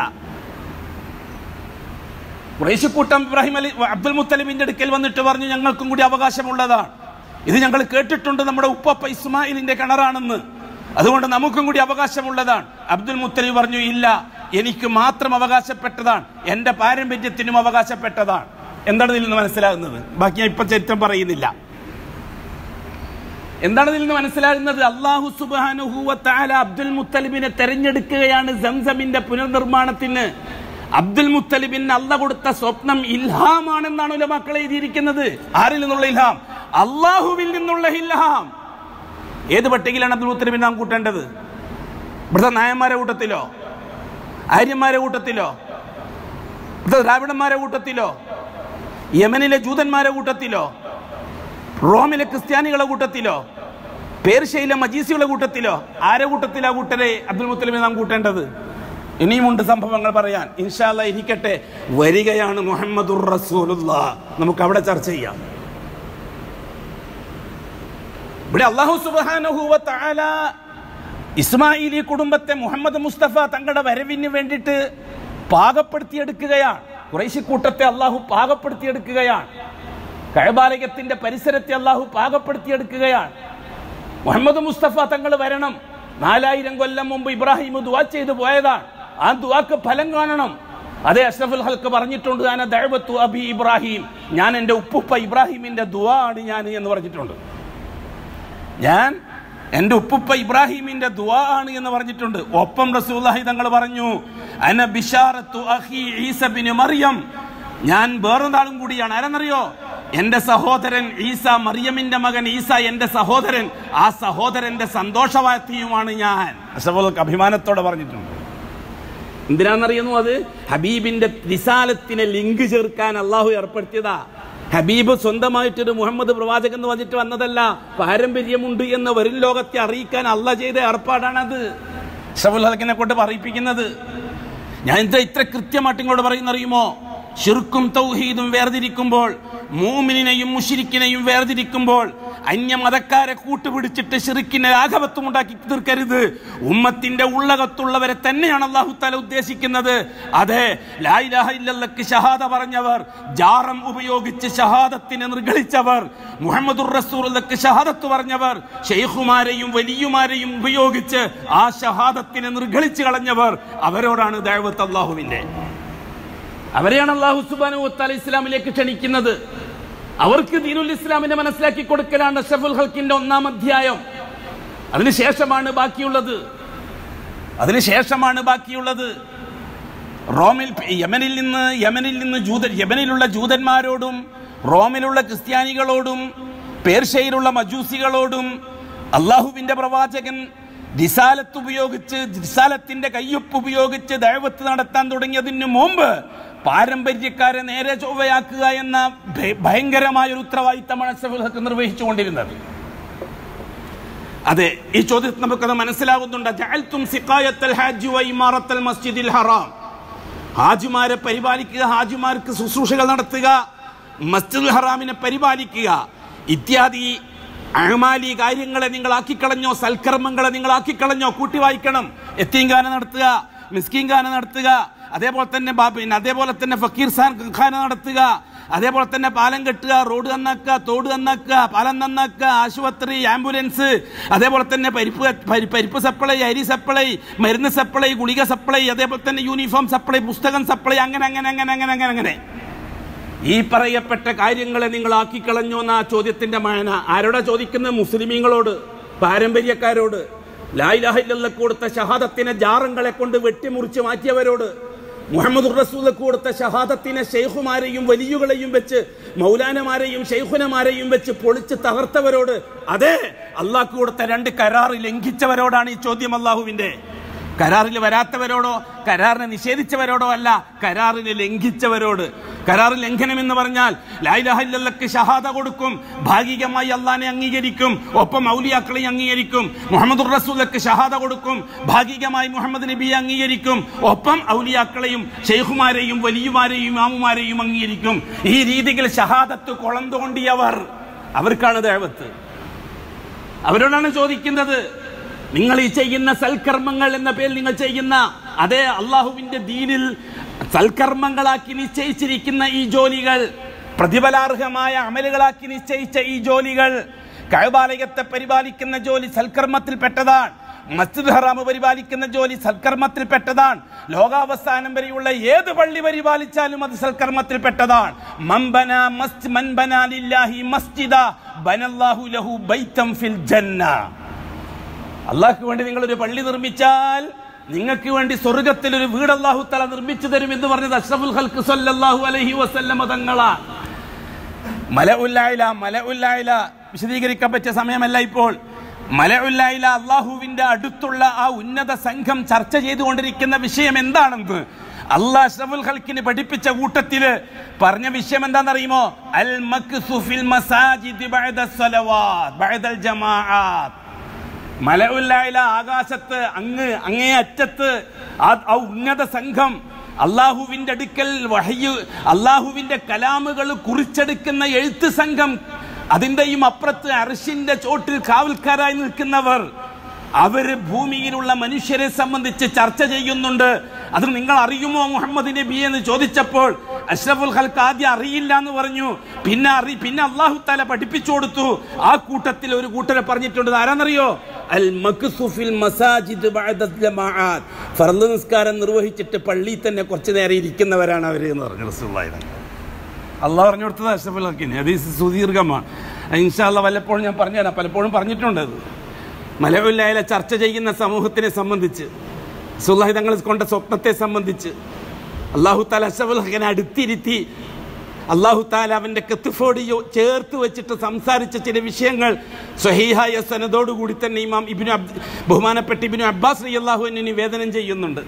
കുറേശ്ശിക്കൂട്ടം ഇബ്രാഹിം അലി അബ്ദുൽ മുത്തലിബിന്റെ അടുക്കൽ വന്നിട്ട് പറഞ്ഞു ഞങ്ങൾക്കും കൂടി അവകാശമുള്ളതാണ് ഇത് ഞങ്ങൾ കേട്ടിട്ടുണ്ട് നമ്മുടെ ഉപ്പപ്പ ഇസ്മായിലിന്റെ കിണറാണെന്ന് അതുകൊണ്ട് നമുക്കും കൂടി അവകാശമുള്ളതാണ് അബ്ദുൽ മുത്തലിബ് പറഞ്ഞു ഇല്ല എനിക്ക് മാത്രം അവകാശപ്പെട്ടതാണ് എന്റെ പാരമ്പര്യത്തിനും അവകാശപ്പെട്ടതാണ് എന്താണ് ഇതിൽ നിന്ന് മനസ്സിലാകുന്നത് ബാക്കി ഞാൻ ഇപ്പൊ ചരിത്രം പറയുന്നില്ല എന്താണ് ഇതിൽ നിന്ന് മനസ്സിലാകുന്നത് അള്ളാഹു സുബാനുഹൂവത്താല അബ്ദുൽ മുത്തലിബിനെ തെരഞ്ഞെടുക്കുകയാണ് സംസമിന്റെ പുനർനിർമ്മാണത്തിന് അബ്ദുൽ മുത്തലിബിന് അല്ല കൊടുത്ത സ്വപ്നം ഇൽഹാമാണെന്നാണ് ഉലമാക്കൾ എഴുതിയിരിക്കുന്നത് ആരിൽ നിന്നുള്ള ഇൽഹാം അള്ളാഹുവിൽ നിന്നുള്ള ഇൽഹാം ഏത് പട്ടികയിലാണ് അബ്ദുൽ മുത്തലിബിൻ നാം കൂട്ടേണ്ടത് ഇവിടുത്തെ നായന്മാരെ കൂട്ടത്തിലോ ആര്യന്മാരെ കൂട്ടത്തിലോ ഇവിടുത്തെ ദ്രാവിഡന്മാരെ കൂട്ടത്തിലോ യമനിലെ ജൂതന്മാരെ കൂട്ടത്തിലോ റോമിലെ ക്രിസ്ത്യാനികളെ കൂട്ടത്തിലോ പേർഷ്യയിലെ മജീസിയുടെ കൂട്ടത്തിലോ ആരെ കൂട്ടത്തിലാ കൂട്ടരെ അബ്ദുൽ മുത്തലിബിനെ നാം കൂട്ടേണ്ടത് ഇനിയുമുണ്ട് സംഭവങ്ങൾ പറയാൻ ഇൻഷാല്ല ഇരിക്കട്ടെ വരികയാണ് മുഹമ്മദുർ റസൂലുള്ള നമുക്ക് അവിടെ ചർച്ച ചെയ്യാം ഇവിടെ അള്ളാഹു സുബാനഹുവ തആല ഇസ്മായിലി കുടുംബത്തെ മുഹമ്മദ് മുസ്തഫ തങ്ങളുടെ വരവിന് വേണ്ടിയിട്ട് പാകപ്പെടുത്തിയെടുക്കുകയാണ് കുറേശ്ശി കൂട്ടത്തെ അള്ളാഹു പാകപ്പെടുത്തിയെടുക്കുകയാണ് കഴബാലയത്തിന്റെ പരിസരത്തെ അള്ളാഹു പാകപ്പെടുത്തിയെടുക്കുകയാണ് മുഹമ്മദ് മുസ്തഫ തങ്ങൾ വരണം നാലായിരം കൊല്ലം മുമ്പ് ഇബ്രാഹിം ദുവാ ചെയ്തു പോയതാണ് ആ ദുവാക്ക് ഫലം കാണണം അതേ അഷ്റഫുൽ ഹൽക്ക് പറഞ്ഞിട്ടുണ്ട് ഞാൻ ദഴവത്തു അബി ഇബ്രാഹിം ഞാൻ എൻ്റെ ഉപ്പുപ്പ ഇബ്രാഹിമിന്റെ ദുവാ ആണ് ഞാൻ എന്ന് പറഞ്ഞിട്ടുണ്ട് ഞാൻ എൻ്റെ ഉപ്പുപ്പ ഇബ്രാഹിമിന്റെ ദുആ ആണ് എന്ന് പറഞ്ഞിട്ടുണ്ട് ഒപ്പം റസൂലുള്ളാഹി തങ്ങൾ പറഞ്ഞു അന ബിഷാറത്തു അഖി ഈസ ബിൻ മറിയം ഞാൻ വേറൊരാളും കൂടിയാണ് ആരെന്നറിയോ എന്റെ സഹോദരൻ ഈസ മറിയമിന്റെ മകൻ ഈസ എന്റെ സഹോദരൻ ആ സഹോദരന്റെ സന്തോഷവാർത്തയുമാണ് ഞാൻ അഷഫുൽ അഭിമാനത്തോടെ പറഞ്ഞിട്ടുണ്ട് എന്തിനാണെന്നറിയുന്നു അത് ഹബീബിന്റെ റിസാലത്തിനെ ലിങ്ക് ചേർക്കാൻ അള്ളാഹു ഏർപ്പെടുത്തിയതാ ഹബീബ് സ്വന്തമായിട്ടൊരു മുഹമ്മദ് പ്രവാചകൻ എന്ന് പറഞ്ഞിട്ട് വന്നതല്ല പാരമ്പര്യമുണ്ട് എന്ന് വരും ലോകത്തെ അറിയിക്കാൻ അല്ല ചെയ്ത ഏർപ്പാടാണത് ഷഫുൽ ഹലക്കിനെ കൊണ്ട് പറയിപ്പിക്കുന്നത് ഞാൻ എന്താ ഇത്ര കൃത്യമായിട്ട് ഇങ്ങോട്ട് പറയുന്നറിയുമോ ഷിർക്കും തൗഹീദും വേർതിരിക്കുമ്പോൾ മൂമിനെയും മുഷിരിക്കിനെയും വേർതിരിക്കുമ്പോൾ അന്യമതക്കാരെ കൂട്ടുപിടിച്ചിട്ട് ഷിറിക്കിനെ രാഘവത്വം ഉണ്ടാക്കി തീർക്കരുത് ഉമ്മത്തിന്റെ ഉള്ളകത്തുള്ളവരെ തന്നെയാണ് അള്ളാഹു താല ഉദ്ദേശിക്കുന്നത് അതെ ലായിലാഹ ഇല്ലല്ലക്ക് ഷഹാദ പറഞ്ഞവർ ജാറം ഉപയോഗിച്ച് ഷഹാദത്തിനെ നിർഗളിച്ചവർ മുഹമ്മദുർ റസൂലുള്ളക്ക് ഷഹാദത്ത് പറഞ്ഞവർ ഷെയ്ഖുമാരെയും വലിയുമാരെയും ഉപയോഗിച്ച് ആ ഷഹാദത്തിനെ നിർഗളിച്ച് കളഞ്ഞവർ അവരോടാണ് ദൈവത്ത് അള്ളാഹുവിന്റെ അവരെയാണ് അള്ളാഹു സുബാനു താല ഇസ്ലാമിലേക്ക് ക്ഷണിക്കുന്നത് അവർക്ക് ദീനുൽ ഇസ്ലാമിനെ മനസ്സിലാക്കി കൊടുക്കലാണ് ഷഫുൽ ഹൽക്കിന്റെ ഒന്നാം അധ്യായം അതിനുശേഷമാണ് ബാക്കിയുള്ളത് അതിനുശേഷമാണ് ബാക്കിയുള്ളത് റോമിൽ യമനിൽ നിന്ന് യമനിൽ നിന്ന് ജൂത യമനിലുള്ള ജൂതന്മാരോടും റോമിലുള്ള ക്രിസ്ത്യാനികളോടും പേർഷ്യയിലുള്ള മജൂസികളോടും അള്ളാഹുവിന്റെ പ്രവാചകൻ റിസാലത്ത് ഉപയോഗിച്ച് റിസാലത്തിന്റെ കയ്യൊപ്പ് ഉപയോഗിച്ച് ദൈവത്ത് നടത്താൻ തുടങ്ങിയതിന് മുമ്പ് പാരമ്പര്യക്കാരെ നേരെ ചൊവ്വയാക്കുക എന്ന ഭ- ഭയങ്കരമായ ഒരു ഉത്തരവാദിത്തമാണ് സഫുൽ ഹക്ക് നിർവഹിച്ചുകൊണ്ടിരുന്നത് അതെ ഈ ചോദ്യത്തിൽ നമുക്കത് മനസ്സിലാകുന്നുണ്ട് ജഅൽതും സിഖായത്തൽ ഹാജി വ ഇമാറത്തൽ മസ്ജിദിൽ ഹറാം ഹാജിമാരെ പരിപാലിക്കുക ഹാജിമാർക്ക് ശുശ്രൂഷകൾ നടത്തുക മസ്ജിദുൽ ഹറാമിനെ പരിപാലിക്കുക ഇത്യാദി അഹമാലി കാര്യങ്ങളെ നിങ്ങൾ ആക്കിക്കളഞ്ഞോ സൽക്കർമ്മങ്ങളെ നിങ്ങൾ ആക്കിക്കളഞ്ഞോ കൂട്ടി വായിക്കണം എത്തീങ്കാന നടത്തുക മിസ്കിൻഖാന നടത്തുക അതേപോലെ തന്നെ ബാ- പിന്നെ അതേപോലെ തന്നെ ഫക്കീർ സാൻ ഖാന നടത്തുക അതേപോലെ തന്നെ പാലം കെട്ടുക റോഡ് നന്നാക്കുക തോട് നന്നാക്കുക പാലം നന്നാക്കുക ആശുപത്രി ആംബുലൻസ് അതേപോലെ തന്നെ പരിപ്പ് പരി- പരിപ്പ് സപ്ലൈ അരി സപ്ലൈ മരുന്ന് സപ്ലൈ ഗുളിക സപ്ലൈ അതേപോലെ തന്നെ യൂണിഫോം സപ്ലൈ പുസ്തകം സപ്ലൈ അങ്ങനെ അങ്ങനെ അങ്ങനെ അങ്ങനെ അങ്ങനെ അങ്ങനെ ഈ പറയപ്പെട്ട കാര്യങ്ങളെ നിങ്ങൾ ആക്കിക്കളഞ്ഞോ എന്ന ആ ചോദ്യത്തിന്റെ മായന ആരോടാ ചോദിക്കുന്നത് മുസ്ലിമീങ്ങളോട് പാരമ്പര്യക്കാരോട് ലായിലാഹില്ലക്ക് കൊടുത്ത ഷഹാദത്തിനെ ജാറങ്ങളെ കൊണ്ട് വെട്ടിമുറിച്ച് മാറ്റിയവരോട് മുഹമ്മദ് റസൂലക്ക് കൊടുത്ത ഷഹാദത്തിനെ ഷെയ്ഖുമാരെയും വലിയുകളെയും വെച്ച് മൗലാനമാരെയും ഷെയ്ഖുനമാരെയും വെച്ച് പൊളിച്ച് തകർത്തവരോട് അതെ അള്ളാഹ്ക്ക് കൊടുത്ത രണ്ട് കരാറ് ലംഘിച്ചവരോടാണ് ഈ ചോദ്യം അള്ളാഹുവിന്റെ കരാറിൽ വരാത്തവരോടോ കരാറിനെ നിഷേധിച്ചവരോടോ അല്ല കരാറിനെ ലംഘിച്ചവരോട് കരാർ ലംഘനം എന്ന് പറഞ്ഞാൽ ലായിലഹല്ലക്ക് ഷഹാദ കൊടുക്കും ഭാഗികമായി അള്ളാനെ അംഗീകരിക്കും ഒപ്പം ഔലിയാക്കളെ അംഗീകരിക്കും മുഹമ്മദ് റസൂലക്ക് ഷഹാദ കൊടുക്കും ഭാഗികമായി മുഹമ്മദ് നബിയെ അംഗീകരിക്കും ഒപ്പം ഔലിയാക്കളെയും ഷെയ്ഖുമാരെയും വലിയുമാരെയും ഇമാമുമാരെയും അംഗീകരിക്കും ഈ രീതിയിൽ ഷഹാദത്ത് കുളം തോണ്ടിയവർ അവർക്കാണ് ദേവത്ത് അവരോടാണ് ചോദിക്കുന്നത് നിങ്ങൾ ഈ ചെയ്യുന്ന സൽക്കർമ്മങ്ങൾ എന്ന പേരിൽ നിങ്ങൾ ചെയ്യുന്ന അതേ അള്ളാഹുവിന്റെ ദീനിൽ സൽക്കർമ്മങ്ങളാക്കി നിശ്ചയിച്ചിരിക്കുന്ന ഈ ജോലികൾ പ്രതിഫലാർഹമായ അമലുകളാക്കി നിശ്ചയിച്ച ഈ ജോലികൾ കഴബാലയത്തെ പരിപാലിക്കുന്ന ജോലി സൽക്കർമ്മത്തിൽപ്പെട്ടതാണ് മസ്ജിദ് ഹറാം പരിപാലിക്കുന്ന ജോലി സൽക്കർമ്മത്തിൽപ്പെട്ടതാണ് ലോകാവസാനം വരെയുള്ള ഏത് പള്ളി പരിപാലിച്ചാലും അത് സൽക്കർമ്മത്തിൽപ്പെട്ടതാണ് മംബന മസ്ജ് മൻബന ലില്ലാഹി മസ്ജിദ ബനല്ലാഹു ലഹു ബൈത്തം ഫിൽ ജന്ന അള്ളാഹ്ക്ക് വേണ്ടി നിങ്ങൾ ഒരു പള്ളി നിർമ്മിച്ചാൽ നിങ്ങൾക്ക് വേണ്ടി സ്വർഗത്തിൽ ഒരു വീട് അള്ളാഹു തല നിർമ്മിച്ചു തരും എന്ന് പറഞ്ഞത് അഷ്റഫുൽ ഹൽക്ക് സല്ലല്ലാഹു അലൈഹി വസല്ലമ തങ്ങളാ മല ഉല്ലായില മല ഉല്ലായില വിശദീകരിക്കാൻ പറ്റിയ സമയമല്ല ഇപ്പോൾ മല ഉല്ലായില അള്ളാഹുവിന്റെ അടുത്തുള്ള ആ ഉന്നത സംഘം ചർച്ച ചെയ്തുകൊണ്ടിരിക്കുന്ന വിഷയം എന്താണെന്ന് അള്ളാഹ് അഷ്റഫുൽ ഹൽക്കിന് പഠിപ്പിച്ച കൂട്ടത്തില് പറഞ്ഞ വിഷയം എന്താണെന്നറിയുമോ അൽ മക്സു ഫിൽ മസാജിദ് ബഅദ സ്വലവാത്ത് ബഅദൽ ജമാഅത്ത് മലവുല്ലായില ആകാശത്ത് അങ്ങ് അങ്ങേ അറ്റത്ത് ആ ആ ഉന്നത സംഘം അള്ളാഹുവിന്റെ അടുക്കൽ വഹയു അള്ളാഹുവിന്റെ കലാമുകൾ കുറിച്ചെടുക്കുന്ന എഴുത്ത് സംഘം അതിന്റെയും അപ്പുറത്ത് അർഷിന്റെ ചോട്ടിൽ കാവൽക്കാരായി നിൽക്കുന്നവർ അവര് ഭൂമിയിലുള്ള മനുഷ്യരെ സംബന്ധിച്ച് ചർച്ച ചെയ്യുന്നുണ്ട് അത് നിങ്ങൾ അറിയുമോ മുഹമ്മദ് നബി എന്ന് ചോദിച്ചപ്പോൾ അഷ്റഫുൽ ഹൽക്ക് ആദ്യം അറിയില്ല എന്ന് പറഞ്ഞു പിന്നെ അറി പിന്നെ അള്ളാഹു താല പഠിപ്പിച്ചു കൊടുത്തു ആ കൂട്ടത്തിൽ ഒരു കൂട്ടരെ പറഞ്ഞിട്ടുണ്ട് ഇത് ആരാന്നറിയോ അൽ മക്സുഫിൽ മസാജിദ് ബഅദ ജമാഅത്ത് ഫർള് നിസ്കാരം നിർവഹിച്ചിട്ട് പള്ളിയിൽ തന്നെ കുറച്ചു നേരം ഇരിക്കുന്നവരാണ് അവർ എന്ന് പറഞ്ഞു റസൂലുള്ളാഹി തങ്ങൾ. അള്ളാഹ് പറഞ്ഞു കൊടുത്തത് അഷ്റഫുൽ ഹക്കിന് ഹദീസ് സുദീർഘമാണ് ഇൻഷാല്ല വല്ലപ്പോഴും ഞാൻ പറഞ്ഞുതരാം പലപ്പോഴും പറഞ്ഞിട്ടുണ്ട് അത് മലവില്ലായാല ചർച്ച ചെയ്യുന്ന സമൂഹത്തിനെ സംബന്ധിച്ച് സുല്ലാഹി തങ്ങൾ കൊണ്ട സ്വപ്നത്തെ സംബന്ധിച്ച് അള്ളാഹു താല അഷഫുൽ ഹക്കിനെ അടുത്തിരുത്തി അള്ളാഹു താല അവന്റെ കെത്തുഫോട് യോ- ചേർത്ത് വെച്ചിട്ട് സംസാരിച്ച ചില വിഷയങ്ങൾ സ്വഹീഹായ സനദോടുകൂടി തന്നെ ഇമാം ഇബിനു അബ്ദ് ബഹുമാനപ്പെട്ട ഇബിനു അബ്ബാസ് റി അള്ളാഹു എന്നെ നിവേദനം ചെയ്യുന്നുണ്ട്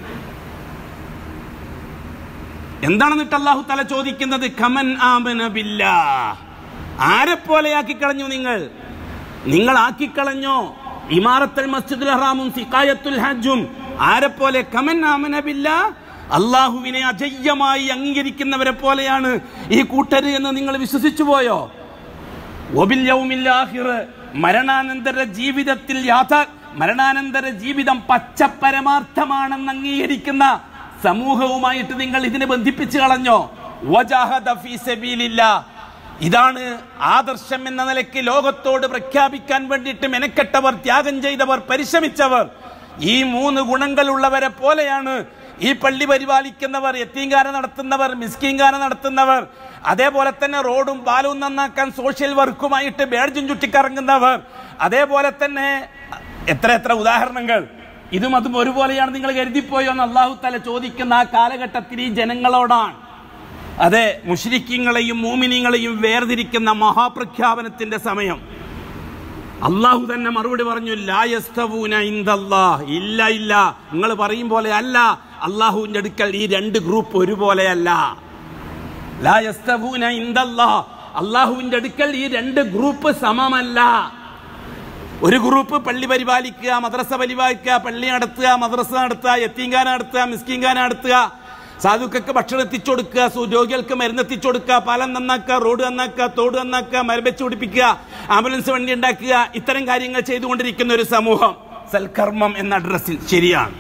എന്താണെന്നിട്ട് അള്ളാഹു തല ചോദിക്കുന്നത് ഖമൻ ആമന ബില്ലാ ആരെ പോലെ ആക്കിക്കളഞ്ഞു നിങ്ങൾ നിങ്ങൾ ആക്കിക്കളഞ്ഞോ ഇമാറത്തൽ മസ്ജിദുൽ ഹറാമും സിക്കായത്തുൽ ഹജ്ജും ആരെ പോലെ കമൻ ആമന ബില്ലാ അള്ളാഹുവിനെ അജയ്യമായി അംഗീകരിക്കുന്നവരെ പോലെയാണ് ഈ കൂട്ടര് എന്ന് നിങ്ങൾ വിശ്വസിച്ചു പോയോ ഒബിൽ യൗമിൽ ആഖിർ മരണാനന്തര ജീവിതത്തിൽ യാഥാ മരണാനന്തര ജീവിതം പച്ച പരമാർത്ഥമാണെന്ന് അംഗീകരിക്കുന്ന സമൂഹവുമായിട്ട് നിങ്ങൾ ഇതിനെ ബന്ധിപ്പിച്ചു കളഞ്ഞോ വജാഹദ ഫീ സബീലില്ലാ. ഇതാണ് ആദർശം എന്ന നിലയ്ക്ക് ലോകത്തോട് പ്രഖ്യാപിക്കാൻ വേണ്ടിയിട്ട് മെനക്കെട്ടവർ ത്യാഗം ചെയ്തവർ പരിശ്രമിച്ചവർ ഈ മൂന്ന് ഗുണങ്ങളുള്ളവരെ പോലെയാണ് ഈ പള്ളി പരിപാലിക്കുന്നവർ എത്തീങ്കാന നടത്തുന്നവർ മിസ്കീങ്കാന നടത്തുന്നവർ അതേപോലെ തന്നെ റോഡും പാലവും നന്നാക്കാൻ സോഷ്യൽ വർക്കുമായിട്ട് ബേഡ്ജും ചുറ്റിക്കറങ്ങുന്നവർ അതേപോലെ തന്നെ എത്ര എത്ര ഉദാഹരണങ്ങൾ ഇതും അതും ഒരുപോലെയാണ് നിങ്ങൾ കരുതിപ്പോയോ എന്ന് അള്ളാഹു തല ചോദിക്കുന്ന ആ കാലഘട്ടത്തിൽ ഈ ജനങ്ങളോടാണ് അതെ മുഷ്രിക്കങ്ങളെയും മൂമിനിങ്ങളെയും വേർതിരിക്കുന്ന മഹാപ്രഖ്യാപനത്തിന്റെ സമയം അള്ളാഹു തന്നെ മറുപടി പറഞ്ഞു ലായസ്തവൂന ഇന്ദല്ലാ ഇല്ല ഇല്ല നിങ്ങൾ പറയും പോലെ അല്ല അള്ളാഹുവിന്റെ അടുക്കൽ ഈ രണ്ട് ഗ്രൂപ്പ് ഒരുപോലെയല്ല ലായസ്തവൂന ഇന്ദല്ലാ അള്ളാഹുവിന്റെ അടുക്കൽ ഈ രണ്ട് ഗ്രൂപ്പ് സമമല്ല ഒരു ഗ്രൂപ്പ് പള്ളി പരിപാലിക്കുക മദ്രസ പരിപാലിക്കുക പള്ളി നടത്തുക മദ്രസ നടത്തുക യത്തീങ്കാന നടത്തുക മിസ്കിങ്കാന നടത്തുക സാധുക്കൾക്ക് ഭക്ഷണം എത്തിച്ചു കൊടുക്കുക സു- രോഗികൾക്ക് മരുന്ന് എത്തിച്ചു കൊടുക്കുക പാലം നന്നാക്കുക റോഡ് നന്നാക്കുക തോട് നന്നാക്കുക മരബെച്ച് പിടിപ്പിക്കുക ആംബുലൻസ് വണ്ടി ഉണ്ടാക്കുക ഇത്തരം കാര്യങ്ങൾ ചെയ്തുകൊണ്ടിരിക്കുന്ന ഒരു സമൂഹം സൽക്കർമ്മം എന്ന അഡ്രസ്സിൽ ശരിയാണ്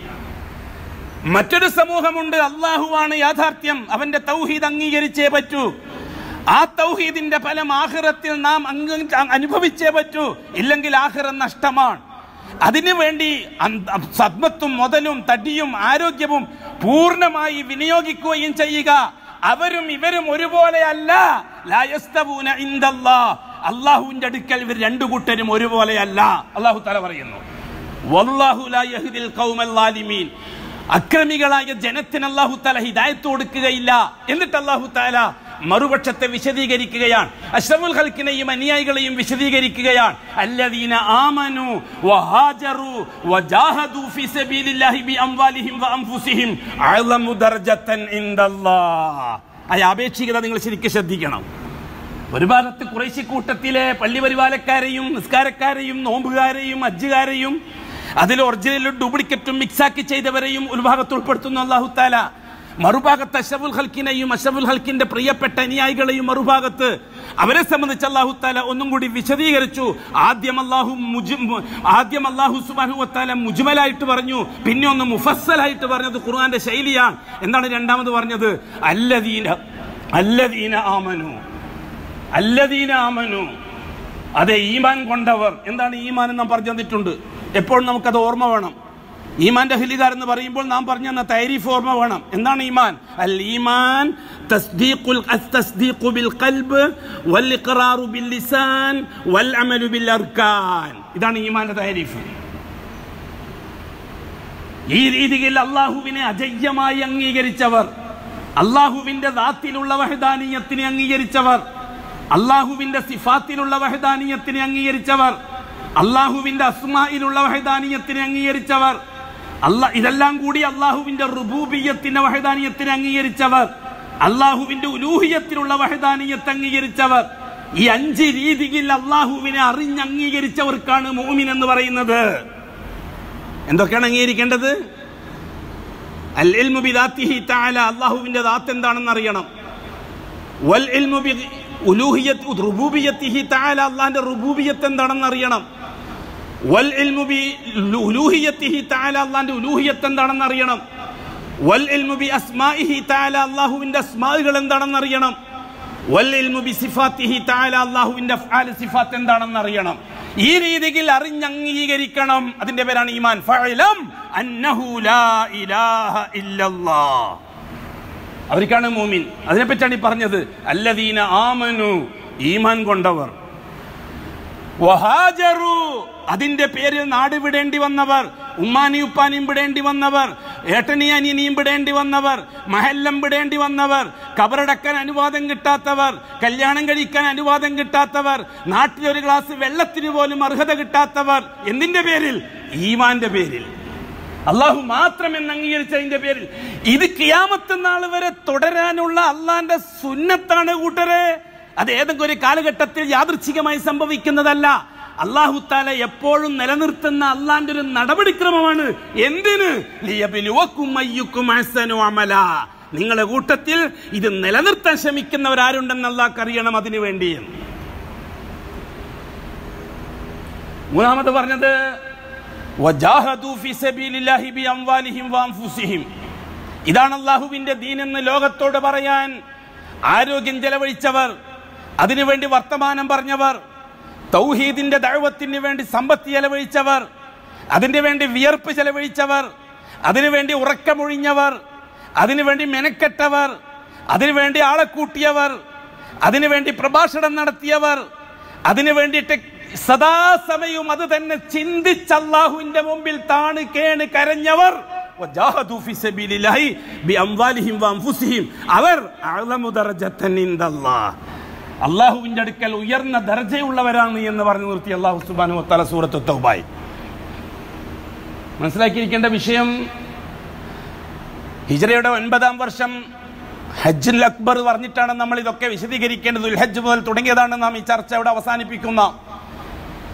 മറ്റൊരു സമൂഹമുണ്ട് അള്ളാഹുവാണ് യാഥാർത്ഥ്യം അവന്റെ തൗഹീദ് അംഗീകരിച്ചേ പറ്റൂ ആ തൗഹീദിന്റെ ഫലം ആഖിറത്തിൽ നാം അങ്ങ് അനുഭവിച്ചേ പറ്റൂ ഇല്ലെങ്കിൽ ആഖിറം നഷ്ടമാണ് അതിനു വേണ്ടി അന്ത- സദ്മത്തും മുതലും തടിയും ആരോഗ്യവും പൂർണ്ണമായി വിനിയോഗിക്കുകയും ചെയ്യുക അവരും ഇവരും ഒരുപോലെയല്ല ലായസ്തവൂന ഇൻദല്ലാ. അള്ളാഹുവിന്റെ അടുക്കൽ ഇവർ രണ്ടു കൂട്ടരും ഒരുപോലെയല്ല അള്ളാഹു തല പറയുന്നു വല്ലാഹു ലാ യഹ്ദിൽ ഖൗമൽ ളാലിമീൻ. അക്രമികളായ ജനത്തിന് അള്ളാഹു താല ഹിദായത്ത് കൊടുക്കുകയില്ല എന്നിട്ട് അള്ളാഹു താല മറുപക്ഷത്തെ വിശദീകരിക്കുകയാണ് അഷ്റഫുൽ ഖൽക്കിനെയും അനുയായികളെയും വിശദീകരിക്കുകയാണ് അല്ലദീന ആമനു വഹാജറു വജാഹദു ഫീ സബീലില്ലാഹി ബി അംവാലിഹിം വഅൻഫുസിഹിം അഅലമു ദർജത്തൻ ഇൻദല്ലാഹ് ആ ആപേക്ഷികത നിങ്ങൾ ശരിക്കും ശ്രദ്ധിക്കണം ഒരു ഭാഗത്ത് കുറേശ്ശി കൂട്ടത്തിലെ പള്ളി പരിപാലക്കാരെയും നിസ്കാരക്കാരെയും നോമ്പുകാരെയും അജ്ജുകാരെയും അതിൽ ഒറിജിനലും ഡ്യൂപ്ലിക്കറ്റും മിക്സാക്കി ചെയ്തവരെയും ഒരു ഭാഗത്ത് ഉൾപ്പെടുത്തുന്നു അള്ളാഹു താല മറുഭാഗത്ത് അഷഫുൽ ഹൽക്കിനെയും അഷഫുൽ ഹൽക്കിന്റെ പ്രിയപ്പെട്ട അനുയായികളെയും മറുഭാഗത്ത് അവരെ സംബന്ധിച്ച് അള്ളാഹു താല ഒന്നും കൂടി വിശദീകരിച്ചു ആദ്യം അള്ളാഹു മുജു ആദ്യം അള്ളാഹു സുബാഹു താല മുജ്മലായിട്ട് പറഞ്ഞു പിന്നെ ഒന്ന് മുഫസ്സലായിട്ട് പറഞ്ഞത് ഖുർആന്റെ ശൈലിയാണ് എന്താണ് രണ്ടാമത് പറഞ്ഞത് അല്ലദീന അല്ലദീന ആമനു അല്ലദീന ആമനു അതെ ഈമാൻ കൊണ്ടവർ എന്താണ് ഈമാൻ എന്ന് നാം പറഞ്ഞു തന്നിട്ടുണ്ട് എപ്പോഴും നമുക്കത് ഓർമ്മ വേണം ഈമാന്റെ ഹലിദാർ എന്ന് പറയുമ്പോൾ നാം പറഞ്ഞ തന്ന തൈരീഫ് ഓർമ്മ വേണം എന്താണ് ഈമാൻ അൽ ഈമാൻ തസ്ദീഖുൽ അസ്തസ്ദീഖു ബിൽ ഖൽബ് വൽ ഇഖ്റാറു ബിൽ ലിസാൻ വൽ അമലു ബിൽ അർക്കാൻ ഇതാണ് ഈമാന്റെ തൈരീഫ് ഈ രീതിയിൽ അള്ളാഹുവിനെ അജയ്യമായി അംഗീകരിച്ചവർ അള്ളാഹുവിന്റെ ദാത്തിലുള്ള വഹദാനീയത്തിനെ അംഗീകരിച്ചവർ അള്ളാഹുവിന്റെ സിഫാത്തിലുള്ള വഹദാനീയത്തിനെ അംഗീകരിച്ചവർ അള്ളാഹുവിന്റെ അസ്മായിലുള്ള വഹദാനീയത്തിനെ അംഗീകരിച്ചവർ അല്ല ഇതെല്ലാം കൂടി അള്ളാഹുവിന്റെ റുബൂബിയത്തിന്റെ വഹദാനീയത്തിനെ അംഗീകരിച്ചവർ അള്ളാഹുവിന്റെ ഉലൂഹിയത്തിലുള്ള വഹദാനീയത്തെ അംഗീകരിച്ചവർ ഈ അഞ്ച് രീതിയിൽ അള്ളാഹുവിനെ അറിഞ്ഞ് അംഗീകരിച്ചവർക്കാണ് മോമിൻ എന്ന് പറയുന്നത് എന്തൊക്കെയാണ് അംഗീകരിക്കേണ്ടത് അൽ ഇൽമു ബിദാത്തിഹി തആല അല്ലാഹുവിന്റെ ദാത്ത് എന്താണെന്ന് അറിയണം വൽ ഇൽമു ബി ഉലൂഹിയത്ത് റുബൂബിയത്തിഹി തആല അല്ലാഹുവിന്റെ റുബൂബിയത്ത് എന്താണെന്ന് അറിയണം വൽ ഇൽമു ബി ഉലൂഹിയത്തിഹി തആല അല്ലാഹുവിന്റെ ഉലൂഹിയത്ത് എന്താണെന്ന് അറിയണം വൽ ഇൽമു ബി അസ്മാഇഹി തആല അല്ലാഹുവിന്റെ അസ്മാഉകൾ എന്താണെന്ന് അറിയണം വൽ ഇൽമു ബി സിഫാത്തിഹി തആല അല്ലാഹുവിന്റെ അഫ്ആൽ സിഫാത്ത് എന്താണെന്ന് അറിയണം ഈ രീതിയിൽ അറിഞ്ഞംഗീകരിക്കണം അതിന്റെ പേരാണ് ഈമാൻ ഫഅലം അന്നഹു ലാ ഇലാഹ ഇല്ലല്ലാഹ് അവർക്കാണ് മൂമിൻ അതിനെപ്പറ്റിയാണ് ഈ പറഞ്ഞത് അല്ലദീന ആമനു ഈമാൻ കൊണ്ടവർ വഹാജറു അതിന്റെ പേരിൽ നാട് വിടേണ്ടി വന്നവർ ഉമ്മാനിയും ഉപ്പാനിയും വിടേണ്ടി വന്നവർ ഏട്ടനിയും അനിയനിയും വിടേണ്ടി വന്നവർ മഹല്ലം വിടേണ്ടി വന്നവർ കബറടക്കാൻ അനുവാദം കിട്ടാത്തവർ കല്യാണം കഴിക്കാൻ അനുവാദം കിട്ടാത്തവർ നാട്ടിലൊരു ഗ്ലാസ് വെള്ളത്തിന് പോലും അർഹത കിട്ടാത്തവർ എന്തിന്റെ പേരിൽ ഈമാന്റെ പേരിൽ അള്ളാഹു മാത്രം എന്ന് അംഗീകരിച്ചതിന്റെ പേരിൽ ഇത് കിയാമത്ത് നാൾ വരെ തുടരാനുള്ള അള്ളാന്റെ സുന്നത്താണ് കൂട്ടരെ അത് ഏതെങ്കിലും ഒരു കാലഘട്ടത്തിൽ യാദൃച്ഛികമായി സംഭവിക്കുന്നതല്ല അള്ളാഹു താല എപ്പോഴും നിലനിർത്തുന്ന അള്ളാന്റെ ഒരു നടപടിക്രമമാണ് എന്തിന് ലിയബ്ലുവക്കും അയ്യുക്കും അഹ്സനു അമല നിങ്ങളുടെ കൂട്ടത്തിൽ ഇത് നിലനിർത്താൻ ശ്രമിക്കുന്നവരാരുണ്ടെന്ന് അള്ളാഹ് അറിയണം അതിനു വേണ്ടി മൂന്നാമത് പറഞ്ഞത് വജാഹദു ഫി സബീലില്ലാഹി ബി അംവാലിഹിം വഅൻഫുസിഹിം ഇതാണ് അള്ളാഹുവിന്റെ ദീൻ എന്ന് ലോകത്തോട് പറയാൻ ആരോഗ്യം ചെലവഴിച്ചവർ അതിനുവേണ്ടി വർത്തമാനം പറഞ്ഞവർ തൗഹീദിന്റെ ദഴവത്തിന് വേണ്ടി സമ്പത്ത് ചെലവഴിച്ചവർ അതിനു വേണ്ടി വിയർപ്പ് ചെലവഴിച്ചവർ അതിനുവേണ്ടി ഉറക്കമൊഴിഞ്ഞവർ അതിനുവേണ്ടി മെനക്കെട്ടവർ അതിനുവേണ്ടി ആളെ കൂട്ടിയവർ അതിനുവേണ്ടി പ്രഭാഷണം നടത്തിയവർ അതിനു വേണ്ടിയിട്ട് സദാസമയവും അത് തന്നെ ചിന്തിച്ച് അള്ളാഹുവിന്റെ മുമ്പിൽ താണ് കേണ് കരഞ്ഞവർ വജാഹദു ഫി സബീലില്ലാഹി ബിഅംവാലിഹിം വഅൻഫുസിഹിം അവർ അഅലമു ദറജത്തൻ ഇൻദല്ലാഹ് അള്ളാഹുവിന്റെ അടുക്കൽ ഉയർന്ന ദർജയുള്ളവരാണ് എന്ന് പറഞ്ഞു നിർത്തി അള്ളാഹു സുബാനു തല സൂറത്ത് തൗബായി മനസ്സിലാക്കിയിരിക്കേണ്ട വിഷയം ഹിജറയുടെ ഒൻപതാം വർഷം ഹജ്ജുൽ അക്ബർ പറഞ്ഞിട്ടാണ് നമ്മൾ ഇതൊക്കെ വിശദീകരിക്കേണ്ടത് ഹജ്ജ് മുതൽ തുടങ്ങിയതാണ് നാം ഈ ചർച്ച ഇവിടെ അവസാനിപ്പിക്കുന്ന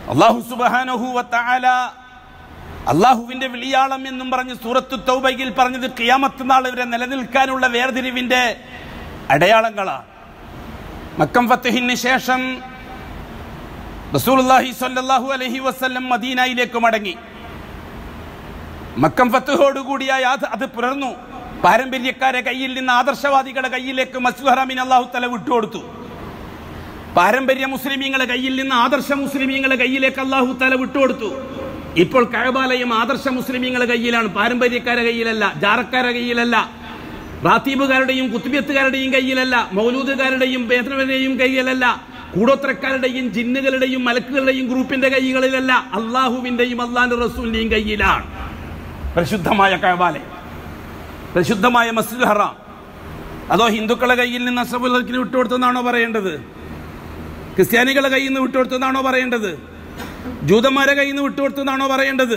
അള്ളാഹു സുബാനഹു വത്തആല അള്ളാഹുവിന്റെ വിളിയാളം എന്നും പറഞ്ഞ് സൂറത്തു തൗബയിൽ പറഞ്ഞത് കിയാമത്ത് നാൾ വരെ നിലനിൽക്കാനുള്ള വേർതിരിവിന്റെ അടയാളങ്ങളാണ് മക്കം ഫത്തഹിന് ശേഷം റസൂലുള്ളാഹി സ്വല്ലല്ലാഹു അലൈഹി വസല്ലം മദീനയിലേക്ക് മടങ്ങി മക്കം ഫത്തഹോടുകൂടിയായി അത് അത് പുലർന്നു പാരമ്പര്യക്കാരെ കയ്യിൽ നിന്ന് ആദർശവാദികളുടെ കയ്യിലേക്ക് മസ്ജിദ് ഹറാമിന് അള്ളാഹു തല വിട്ടുകൊടുത്തു പാരമ്പര്യ മുസ്ലിമീങ്ങളെ കയ്യിൽ നിന്ന് ആദർശ മുസ്ലിമീങ്ങളെ കയ്യിലേക്ക് അള്ളാഹു തല വിട്ടുകൊടുത്തു ഇപ്പോൾ കഴബാലയം ആദർശ മുസ്ലിമീങ്ങളെ കയ്യിലാണ് പാരമ്പര്യക്കാരുടെ കയ്യിലല്ല ജാറക്കാരുടെ കയ്യിലല്ല റാത്തീബുകാരുടെയും കുത്തുബിയത്തുകാരുടെയും കയ്യിലല്ല മൗലൂദുകാരുടെയും ബേദനയുടെയും കയ്യിലല്ല കൂടോത്രക്കാരുടെയും ജിന്നുകളുടെയും മലക്കുകളുടെയും ഗ്രൂപ്പിന്റെ കൈകളിലല്ല അള്ളാഹുവിന്റെയും അള്ളാന്റെ റസൂലിന്റെയും കയ്യിലാണ് പരിശുദ്ധമായ കഴബാലയം പരിശുദ്ധമായ മസ്ജിദ് ഹറാം അതോ ഹിന്ദുക്കളെ കയ്യിൽ നിന്ന് അസബുൽക്കിന് വിട്ടുകൊടുത്തെന്നാണോ പറയേണ്ടത് ക്രിസ്ത്യാനികളെ കയ്യിൽ നിന്ന് വിട്ടുകൊടുത്തെന്നാണോ പറയേണ്ടത് ജൂതന്മാരെ കയ്യിൽ നിന്ന് വിട്ടുകൊടുത്തെന്നാണോ പറയേണ്ടത്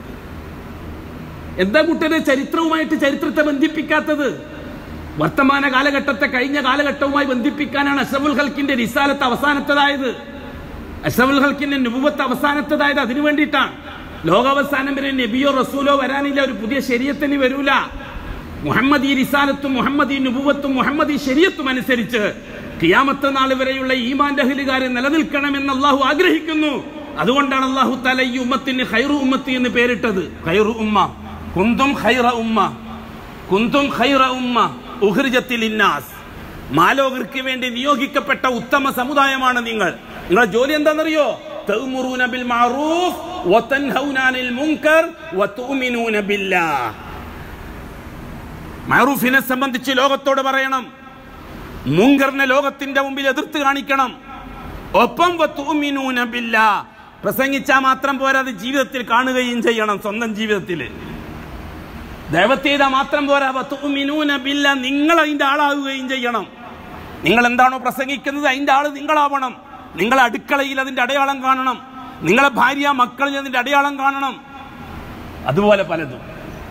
എന്താ കുട്ടര് ചരിത്രവുമായിട്ട് ചരിത്രത്തെ ബന്ധിപ്പിക്കാത്തത് വർത്തമാന കാലഘട്ടത്തെ കഴിഞ്ഞ കാലഘട്ടവുമായി ബന്ധിപ്പിക്കാനാണ് അഷറഫുൽ ഹൽക്കിന്റെ റിസാലത്ത് അവസാനത്തതായത് അഷറഫുൽ ഹൽക്കിന്റെ നുപുവത്ത് അവസാനത്തതായത് അതിനു വേണ്ടിയിട്ടാണ് ലോകാവസാനം വരെ നബിയോ റസൂലോ വരാനില്ല ഒരു പുതിയ ശരീരത്തിന് വരൂല മുഹമ്മദ് ഈ റിസാലത്തും മുഹമ്മദ് ഈ നുപുവത്തും മുഹമ്മദ് ഈ ശരീരത്തും അനുസരിച്ച് കിയാമത്ത് നാൾ വരെയുള്ള ഈമാന്റെ അഹിലുകാരെ നിലനിൽക്കണമെന്ന് അള്ളാഹു ആഗ്രഹിക്കുന്നു അതുകൊണ്ടാണ് അള്ളാഹു തല ഈ ഉമ്മത്തിന് ഖൈറു ഉമ്മത്തി എന്ന് പേരിട്ടത് ഖൈറു ഉമ്മ കുന്തും ഖൈറ ഉമ്മ കുന്തും ഖൈറ ഉമ്മ ഉഹ്രിജത്തിൽ ഇന്നാസ് മാലോകർക്ക് വേണ്ടി നിയോഗിക്കപ്പെട്ട ഉത്തമ സമുദായമാണ് നിങ്ങൾ നിങ്ങളുടെ ജോലി എന്താണെന്നറിയോ തഅ്മുറൂന ബിൽ മഅറൂഫ് വതൻഹൗന അനിൽ മുൻകർ വതുഅ്മിനൂന ബില്ലാഹ് മഅറൂഫിനെ സംബന്ധിച്ച് ലോകത്തോട് പറയണം മുങ്കറിനെ ലോകത്തിന്റെ മുമ്പിൽ എതിർത്ത് കാണിക്കണം ഒപ്പം വതുഅ്മിനൂന ബില്ലാഹ് പ്രസംഗിച്ചാൽ മാത്രം പോരാ അത് ജീവിതത്തിൽ കാണുകയും ചെയ്യണം സ്വന്തം ജീവിതത്തിൽ ദൈവത്തെ ചെയ്താൽ മാത്രം പോരാ വതുഅ്മിനൂന ബില്ലാഹ് നിങ്ങൾ അതിന്റെ ആളാവുകയും ചെയ്യണം നിങ്ങൾ എന്താണോ പ്രസംഗിക്കുന്നത് അതിന്റെ ആള് നിങ്ങളാവണം നിങ്ങളെ അടുക്കളയിൽ അതിന്റെ അടയാളം കാണണം നിങ്ങളെ ഭാര്യ മക്കളിൽ അതിന്റെ അടയാളം കാണണം അതുപോലെ പലതും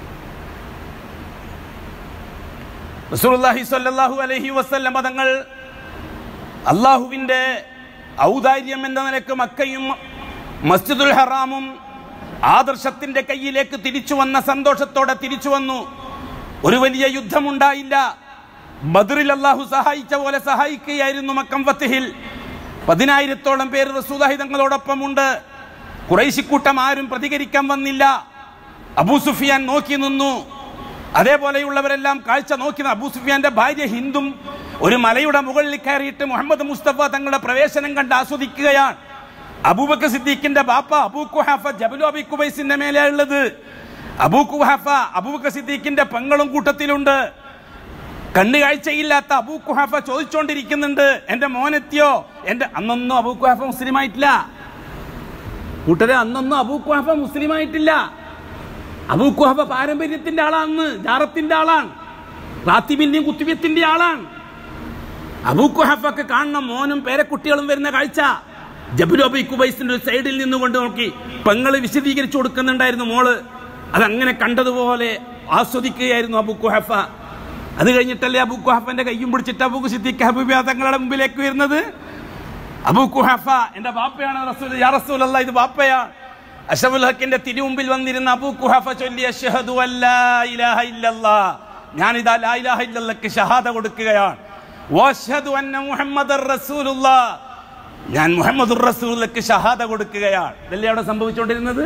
റസൂലുള്ളാഹി സ്വല്ലല്ലാഹു അലൈഹി വസല്ലം പദങ്ങൾ അള്ളാഹുവിന്റെ ഔദാര്യം എന്ന നിലക്ക് മക്കയും മസ്ജിദുൽ ഹറാമും ആദർശത്തിന്റെ കയ്യിലേക്ക് തിരിച്ചു വന്ന സന്തോഷത്തോടെ തിരിച്ചു വന്നു ഒരു വലിയ യുദ്ധമുണ്ടായില്ല ബദറിൽ അള്ളാഹു സഹായിച്ച പോലെ സഹായിക്കുകയായിരുന്നു മക്കം ഫത്തിഹിൽ പതിനായിരത്തോളം പേര് റസൂദാഹി തങ്ങളോടൊപ്പം ഉണ്ട് കുറേശിക്കൂട്ടം ആരും പ്രതികരിക്കാൻ വന്നില്ല അബൂ സുഫിയാൻ നോക്കി നിന്നു അതേപോലെയുള്ളവരെല്ലാം കാഴ്ച നോക്കി നിന്നു. അബൂ സുഫിയാന്റെ ഭാര്യ ഹിന്ദും ഒരു മലയുടെ മുകളിൽ കയറിയിട്ട് മുഹമ്മദ് മുസ്തഫ തങ്ങളുടെ പ്രവേശനം കണ്ട് ആസ്വദിക്കുകയാണ് അബൂബക്കർ സിദ്ദീഖിന്റെ ബാപ്പ അബൂ കുഹാഫ ജബലു അബി കുബൈസിന്റെ മേലെയുള്ളത് അബൂ കുഹാഫ അബൂബക്കർ സിദ്ദീഖിന്റെ പെങ്ങളും കൂട്ടത്തിലുണ്ട് കണ്ണു കാഴ്ചയില്ലാത്ത അബൂ കുഹാഫ ചോദിച്ചോണ്ടിരിക്കുന്നുണ്ട് എന്റെ മോനെത്തിയോ എന്റെ അന്നൊന്നും അബൂ കുഹാഫ മുസ്ലിം ആയിട്ടില്ല കൂട്ടരെ അന്നൊന്നും അബൂ കുഹാഫ മുസ്ലിം ആയിട്ടില്ല അബൂ കുഹാഫ പാരമ്പര്യത്തിന്റെ ആളാണ് ജാറത്തിന്റെ ആളാണ് റാത്തിബിന്റെയും കുത്തുബിയത്തിന്റെ ആളാണ് അബൂ കുഹാഫക്ക് കാണണം മോനും പേരക്കുട്ടികളും വരുന്ന കാഴ്ച ജബുൽ അബി കുബൈസിന്റെ ഒരു സൈഡിൽ നിന്നുകൊണ്ട് നോക്കി പെങ്ങള് വിശദീകരിച്ചു കൊടുക്കുന്നുണ്ടായിരുന്നു മോള് അതങ്ങനെ കണ്ടതുപോലെ ആസ്വദിക്കുകയായിരുന്നു അബൂ കുഹഫ അത് കഴിഞ്ഞിട്ടല്ലേ അബൂ കുഹഫന്റെ കയ്യും പിടിച്ചിട്ട് അബൂ സിദ്ദീഖ് ഹബീബ തങ്ങളുടെ മുമ്പിലേക്ക് വരുന്നത് അബൂ കുഹഫ എന്റെ ബാപ്പയാണ് റസൂൽ യാ റസൂൽ അല്ല ഇത് ബാപ്പയാണ് അഷഫുൽ ഹക്കിന്റെ തിരുമുമ്പിൽ വന്നിരുന്ന അബൂ കുഹഫ ചൊല്ലി അഷ്ഹദു അല്ലാ ഇലാഹ ഇല്ലല്ലാ ഞാൻ ഇതാ ലാ ഇലാഹ ഇല്ലല്ലക്ക് ഷഹാദ കൊടുക്കുകയാണ് വഅഷ്ഹദു അന്ന മുഹമ്മദർ റസൂലുള്ളാ ഞാൻ മുഹമ്മദുർ റസൂലക്ക് ഷഹാദ കൊടുക്കുകയാണ് ഇതല്ലേ അവിടെ സംഭവിച്ചുകൊണ്ടിരുന്നത്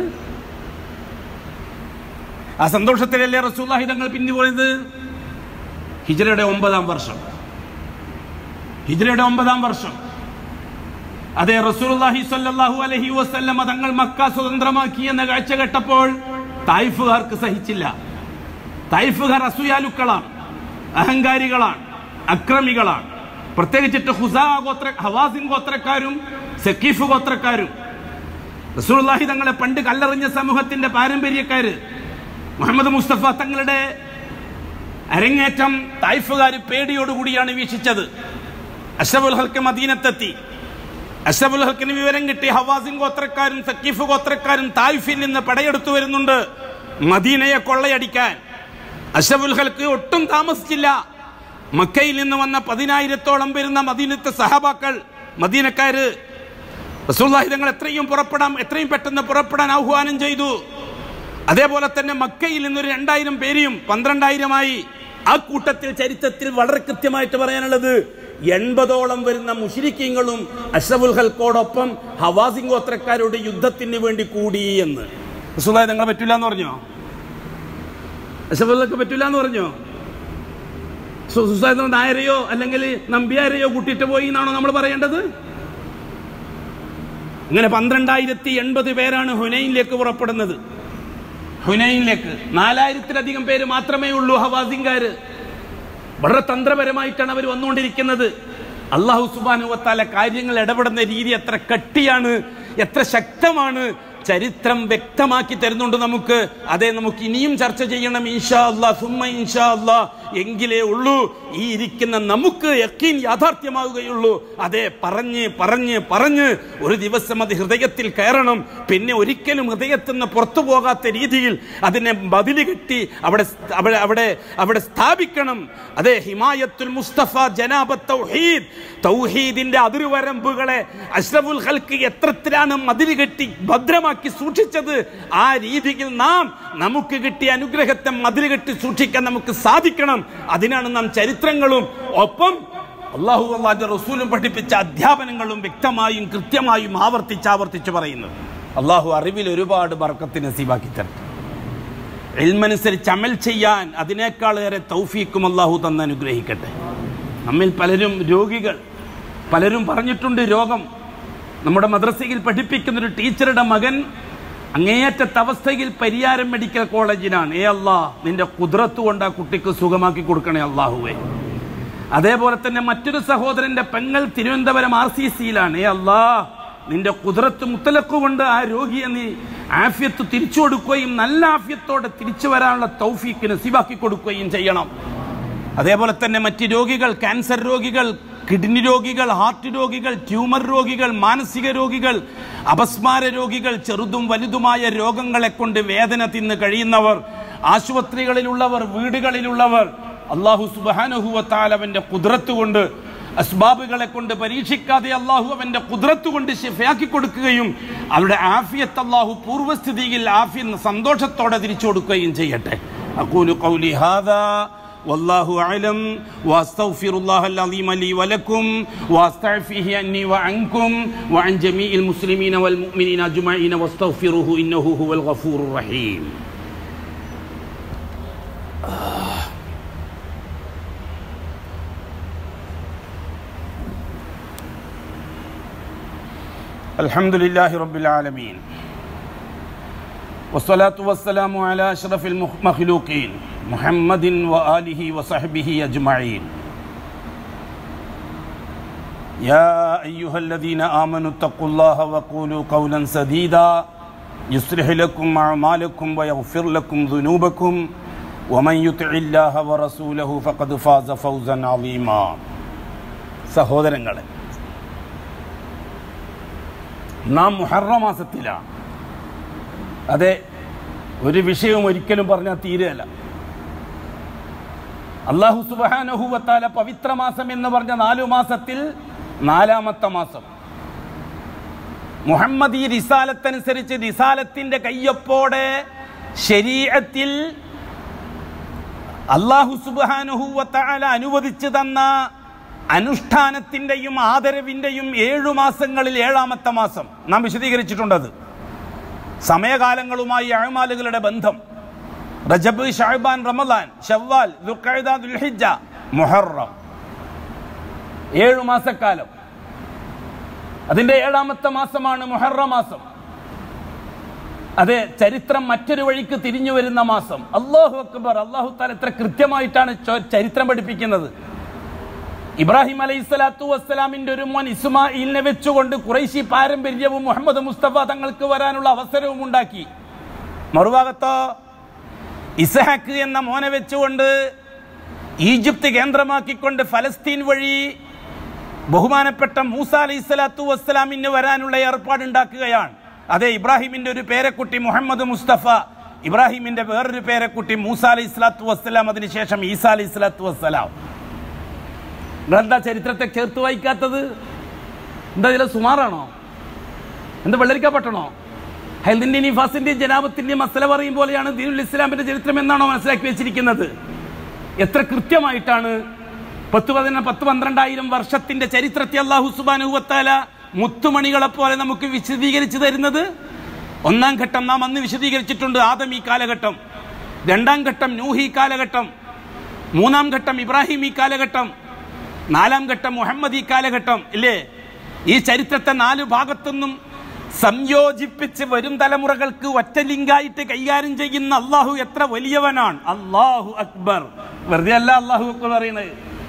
ആ സന്തോഷത്തിലല്ലേ റസൂല്ലാഹി തങ്ങൾ പിന്നു പോയത് ഹിജ്റയുടെ ഒമ്പതാം വർഷം ഹിജ്റയുടെ ഒമ്പതാം വർഷം അതെ റസൂലുള്ളാഹി സ്വല്ലല്ലാഹു അലൈഹി വസല്ലം തങ്ങൾ മക്ക സ്വതന്ത്രമാക്കി എന്ന കാഴ്ച കേട്ടപ്പോൾ തായിഫുകാർക്ക് സഹിച്ചില്ല തായിഫുകാർ അസൂയാലുക്കളാണ് അഹങ്കാരികളാണ് അക്രമികളാണ് പ്രത്യേകിച്ചിട്ട് ഹുസാ ഗോത്ര ഹവാസിൻ ഗോത്രക്കാരും സക്കീഫ് ഗോത്രക്കാരും റസൂലുള്ളാഹി തങ്ങളെ പണ്ട് കല്ലെറിഞ്ഞ സമൂഹത്തിന്റെ പാരമ്പര്യക്കാര് മുഹമ്മദ് മുസ്തഫ തങ്ങളുടെ അരങ്ങേറ്റം തായ്ഫുകാർ പേടിയോടുകൂടിയാണ് വീക്ഷിച്ചത് അഷബുൽ ഹൽക്ക് മദീനത്തെത്തി അഷബുൽ ഹൽക്കിന് വിവരം കിട്ടി ഹവാസിൻ ഗോത്രക്കാരും സക്കീഫ് ഗോത്രക്കാരും തായ്ഫിൽ നിന്ന് പടയെടുത്തു വരുന്നുണ്ട് മദീനയെ കൊള്ളയടിക്കാൻ അഷബുൽ ഹൽക്ക് ഒട്ടും താമസിച്ചില്ല മക്കയിൽ നിന്ന് വന്ന പതിനായിരത്തോളം വരുന്ന മദീനത്തെ സഹബാക്കൾ മദീനക്കാര് റസൂലുള്ളാഹി തങ്ങൾ എത്രയും പുറപ്പെടാം എത്രയും പെട്ടെന്ന് പുറപ്പെടാൻ ആഹ്വാനം ചെയ്തു അതേപോലെ തന്നെ മക്കയിൽ നിന്നൊരു രണ്ടായിരം പേരെയും പന്ത്രണ്ടായിരമായി ആ കൂട്ടത്തിൽ ചരിത്രത്തിൽ വളരെ കൃത്യമായിട്ട് പറയാനുള്ളത് എൺപതോളം വരുന്ന മുഷിരിക്കങ്ങളും അഷ്റഫുൽ ഹൽക്കോടൊപ്പം ഹവാസിംഗ് ഗോത്രക്കാരോട് യുദ്ധത്തിന് വേണ്ടി കൂടി എന്ന് റസൂലുള്ളാഹി തങ്ങളെ പറ്റൂല എന്ന് പറഞ്ഞോ അഷ്റഫുൽ പറ്റൂല എന്ന് പറഞ്ഞോ സുസാദ് നായരെയോ അല്ലെങ്കിൽ നമ്പ്യാരെയോ കൂട്ടിയിട്ട് പോയി എന്നാണോ നമ്മൾ പറയേണ്ടത് അങ്ങനെ പന്ത്രണ്ടായിരത്തി എൺപത് പേരാണ് ഹുനൈനിലേക്ക് പുറപ്പെടുന്നത് ഹുനൈനിലേക്ക് നാലായിരത്തിലധികം പേര് മാത്രമേ ഉള്ളൂ ഹവാസിംഗാര് വളരെ തന്ത്രപരമായിട്ടാണ് അവർ വന്നുകൊണ്ടിരിക്കുന്നത് അള്ളാഹു സുബാനുവത്താല കാര്യങ്ങൾ ഇടപെടുന്ന രീതി എത്ര കട്ടിയാണ് എത്ര ശക്തമാണ് ചരിത്രം വ്യക്തമാക്കി തരുന്നുണ്ട് നമുക്ക് അതേ നമുക്ക് ഇനിയും ചർച്ച ചെയ്യണം ഇൻഷാ അല്ലാ സുമ്മ ഇൻഷാ അല്ലാ എങ്കിലേ ഉള്ളൂ ഈ ഇരിക്കുന്ന നമുക്ക് യക്കീൻ യാഥാർത്ഥ്യമാവുകയുള്ളൂ അതെ പറഞ്ഞ് പറഞ്ഞ് പറഞ്ഞ് ഒരു ദിവസം അത് ഹൃദയത്തിൽ കയറണം പിന്നെ ഒരിക്കലും ഹൃദയത്തിൽ നിന്ന് പുറത്തു പോകാത്ത രീതിയിൽ അതിനെ ബദില് കെട്ടി അവിടെ സ്- അവിടെ അവിടെ അവിടെ സ്ഥാപിക്കണം അതെ ഹിമായത്തുൽ മുസ്തഫ ജനാബ തൗഹീദ് തൗഹീദിന്റെ അതിർവരമ്പുകളെ അഷ്റഫുൽ ഹൽക്ക് എത്രത്തിലാണ് മതില് കെട്ടി ഭദ്രമാക്കി സൂക്ഷിച്ചത് ആ രീതിയിൽ നാം നമുക്ക് കിട്ടിയ അനുഗ്രഹത്തെ മതില് കെട്ടി സൂക്ഷിക്കാൻ നമുക്ക് സാധിക്കണം അതിനാണ് നാം ചരിത്രങ്ങളും ഒപ്പം അള്ളാഹു അള്ളാന്റെ റസൂലും പഠിപ്പിച്ച അധ്യാപനങ്ങളും വ്യക്തമായും കൃത്യമായും ആവർത്തിച്ച് ആവർത്തിച്ച് പറയുന്നത് അള്ളാഹു അറിവിൽ ഒരുപാട് ബർക്കത്ത് നസീബാക്കി തരട്ടെ എൽമനുസരിച്ച് അമൽ ചെയ്യാൻ അതിനേക്കാളേറെ തൗഫീക്കും അള്ളാഹു തന്ന് അനുഗ്രഹിക്കട്ടെ നമ്മിൽ പലരും രോഗികൾ പലരും പറഞ്ഞിട്ടുണ്ട് രോഗം നമ്മുടെ മദ്രസയിൽ പഠിപ്പിക്കുന്ന ഒരു ടീച്ചറുടെ മകൻ അങ്ങേയറ്റത്തെ അവസ്ഥയിൽ പരിയാരം മെഡിക്കൽ കോളേജിലാണ് ഏ അല്ലാ നിന്റെ കുതിരത്ത് കൊണ്ട് ആ കുട്ടിക്ക് സുഖമാക്കി കൊടുക്കണേ അള്ളാഹുവേ അതേപോലെ തന്നെ മറ്റൊരു സഹോദരന്റെ പെങ്ങൾ തിരുവനന്തപുരം ആർ സി സിയിലാണ് ഏ അല്ലാ നിന്റെ കുതിരത്ത് മുത്തലക്ക് കൊണ്ട് ആ രോഗിയെ നീ ആഫ്യത്ത് തിരിച്ചു കൊടുക്കുകയും നല്ല ആഫ്യത്തോടെ തിരിച്ചു വരാനുള്ള തൗഫീക്ക് നസീബാക്കി കൊടുക്കുകയും ചെയ്യണം അതേപോലെ തന്നെ മറ്റ് രോഗികൾ ക്യാൻസർ രോഗികൾ കിഡ്നി രോഗികൾ ഹാർട്ട് രോഗികൾ ട്യൂമർ രോഗികൾ മാനസിക രോഗികൾ അപസ്മാര രോഗികൾ ചെറുതും വലുതുമായ രോഗങ്ങളെ കൊണ്ട് വേദന തിന്ന് കഴിയുന്നവർ ആശുപത്രികളിലുള്ളവർ വീടുകളിലുള്ളവർ അള്ളാഹു സുബാനുഹുവത്താൽ അവന്റെ കുതിരത്ത് കൊണ്ട് അസ്ബാബുകളെ കൊണ്ട് പരീക്ഷിക്കാതെ അള്ളാഹു അവന്റെ കുതിരത്ത് കൊണ്ട് ഷിഫയാക്കി കൊടുക്കുകയും അവരുടെ ആഫിയത്ത് അള്ളാഹു പൂർവ്വസ്ഥിതിയിൽ ആഫിയ സന്തോഷത്തോടെ തിരിച്ചു കൊടുക്കുകയും ചെയ്യട്ടെ അക്കൂലു കൗലി ഹാദാ والله أعلم وأستغفر الله العظيم لي ولكم وأستعفيه عني وعنكم وعن جميع المسلمين والمؤمنين أجمعين واستغفروه إنه هو الغفور الرحيم الحمد لله رب العالمين والصلاة والسلام على أشرف المخلوقين محمد وآله وصحبه أجمعين يا أيها الذين آمنوا اتقوا الله وقولوا قولا سديدا يصلح لكم أعمالكم ويغفر لكم ذنوبكم ومن يطع الله ورسوله فقد فاز فوزا عظيما സഹോദരങ്ങളെ നാം മുഹറ മാസത്തിലാണ് അതെ ഒരു വിഷയവും ഒരിക്കലും പറഞ്ഞാൽ തീരെയല്ല അള്ളാഹു സുബാനഹുവത്താല പവിത്ര മാസം എന്ന് പറഞ്ഞ നാലു മാസത്തിൽ നാലാമത്തെ മാസം മുഹമ്മദ് ഈ റിസാലത്തനുസരിച്ച് റിസാലത്തിന്റെ കയ്യൊപ്പോടെ ശരീരത്തിൽ അള്ളാഹു സുബാനുഹൂവത്താല അനുവദിച്ചു തന്ന അനുഷ്ഠാനത്തിന്റെയും ആദരവിന്റെയും ഏഴു മാസങ്ങളിൽ ഏഴാമത്തെ മാസം നാം വിശദീകരിച്ചിട്ടുണ്ടത് സമയകാലങ്ങളുമായി അഴമാലുകളുടെ ബന്ധം റജബ് ഷഹബാൻ റമദാൻ ഷവ്വാൽ ദുൽഖഅദ, ദുൽഹിജ്ജ മുഹറം ഏഴു മാസക്കാലം അതിന്റെ ഏഴാമത്തെ മാസമാണ് മുഹറ മാസം അതെ ചരിത്രം മറ്റൊരു വഴിക്ക് തിരിഞ്ഞു വരുന്ന മാസം അള്ളാഹു അക്ബർ അള്ളാഹു താല എത്ര കൃത്യമായിട്ടാണ് ചോ- ചരിത്രം പഠിപ്പിക്കുന്നത് ഇബ്രാഹിം അലൈഹി സ്വലാത്തു വസ്സലാമിന്റെ ഒരു മോൻ ഇസ്മായിലിനെ വെച്ചുകൊണ്ട് കുറൈശി പാരമ്പര്യവും മുഹമ്മദ് മുസ്തഫ തങ്ങൾക്ക് വരാനുള്ള അവസരവും ഉണ്ടാക്കി മറുഭാഗത്തോ ഇസഹാക്ക് എന്ന മോനെ വെച്ചുകൊണ്ട് ഈജിപ്ത് കേന്ദ്രമാക്കിക്കൊണ്ട് ഫലസ്തീൻ വഴി ബഹുമാനപ്പെട്ട മൂസ അലൈഹി സ്വലാത്തു വസ്സലാമിന് വരാനുള്ള ഏർപ്പാടുണ്ടാക്കുകയാണ് അതെ ഇബ്രാഹിമിന്റെ ഒരു പേരക്കുട്ടി മുഹമ്മദ് മുസ്തഫ ഇബ്രാഹിമിന്റെ വേറൊരു പേരക്കുട്ടി മൂസ അലൈഹി സ്വലാത്തു വസ്സലാം അതിനുശേഷം ഈസ അലൈഹി സ്വലാത്തു വസ്സലാം നിങ്ങളെന്താ ചരിത്രത്തെ ചേർത്ത് വായിക്കാത്തത് എന്താ ഇതിലെ സുമാറാണോ എന്ത് വെള്ളരിക്ക പട്ടണോ ഹൈദിന്റെ നിഫാസിന്റെയും ജനാബത്തിന്റെയും മസല പറയും പോലെയാണ് ദീനുൽ ഇസ്ലാമിന്റെ ചരിത്രം എന്നാണോ മനസ്സിലാക്കി വെച്ചിരിക്കുന്നത് എത്ര കൃത്യമായിട്ടാണ് പത്ത് പതിന പത്ത് പന്ത്രണ്ടായിരം വർഷത്തിന്റെ ചരിത്രത്തെ അള്ളാഹു സുബാനുവത്താല മുത്തുമണികളെ പോലെ നമുക്ക് വിശദീകരിച്ചു തരുന്നത് ഒന്നാം ഘട്ടം നാം അന്ന് വിശദീകരിച്ചിട്ടുണ്ട് ആദം ഈ കാലഘട്ടം രണ്ടാം ഘട്ടം നൂഹി ഈ കാലഘട്ടം മൂന്നാം ഘട്ടം ഇബ്രാഹിം ഈ കാലഘട്ടം നാലാം ഘട്ടം മുഹമ്മദ് ഈ കാലഘട്ടം ഇല്ലേ ഈ ചരിത്രത്തെ നാല് ഭാഗത്തുനിന്നും സംയോജിപ്പിച്ച് വരും തലമുറകൾക്ക് ഒറ്റ ലിങ്കായിട്ട് കൈകാര്യം ചെയ്യുന്ന അള്ളാഹു എത്ര വലിയവനാണ് അള്ളാഹു അക്ബർ വെറുതെ അല്ല അള്ളാഹു അക്ബർ പറയുന്നത്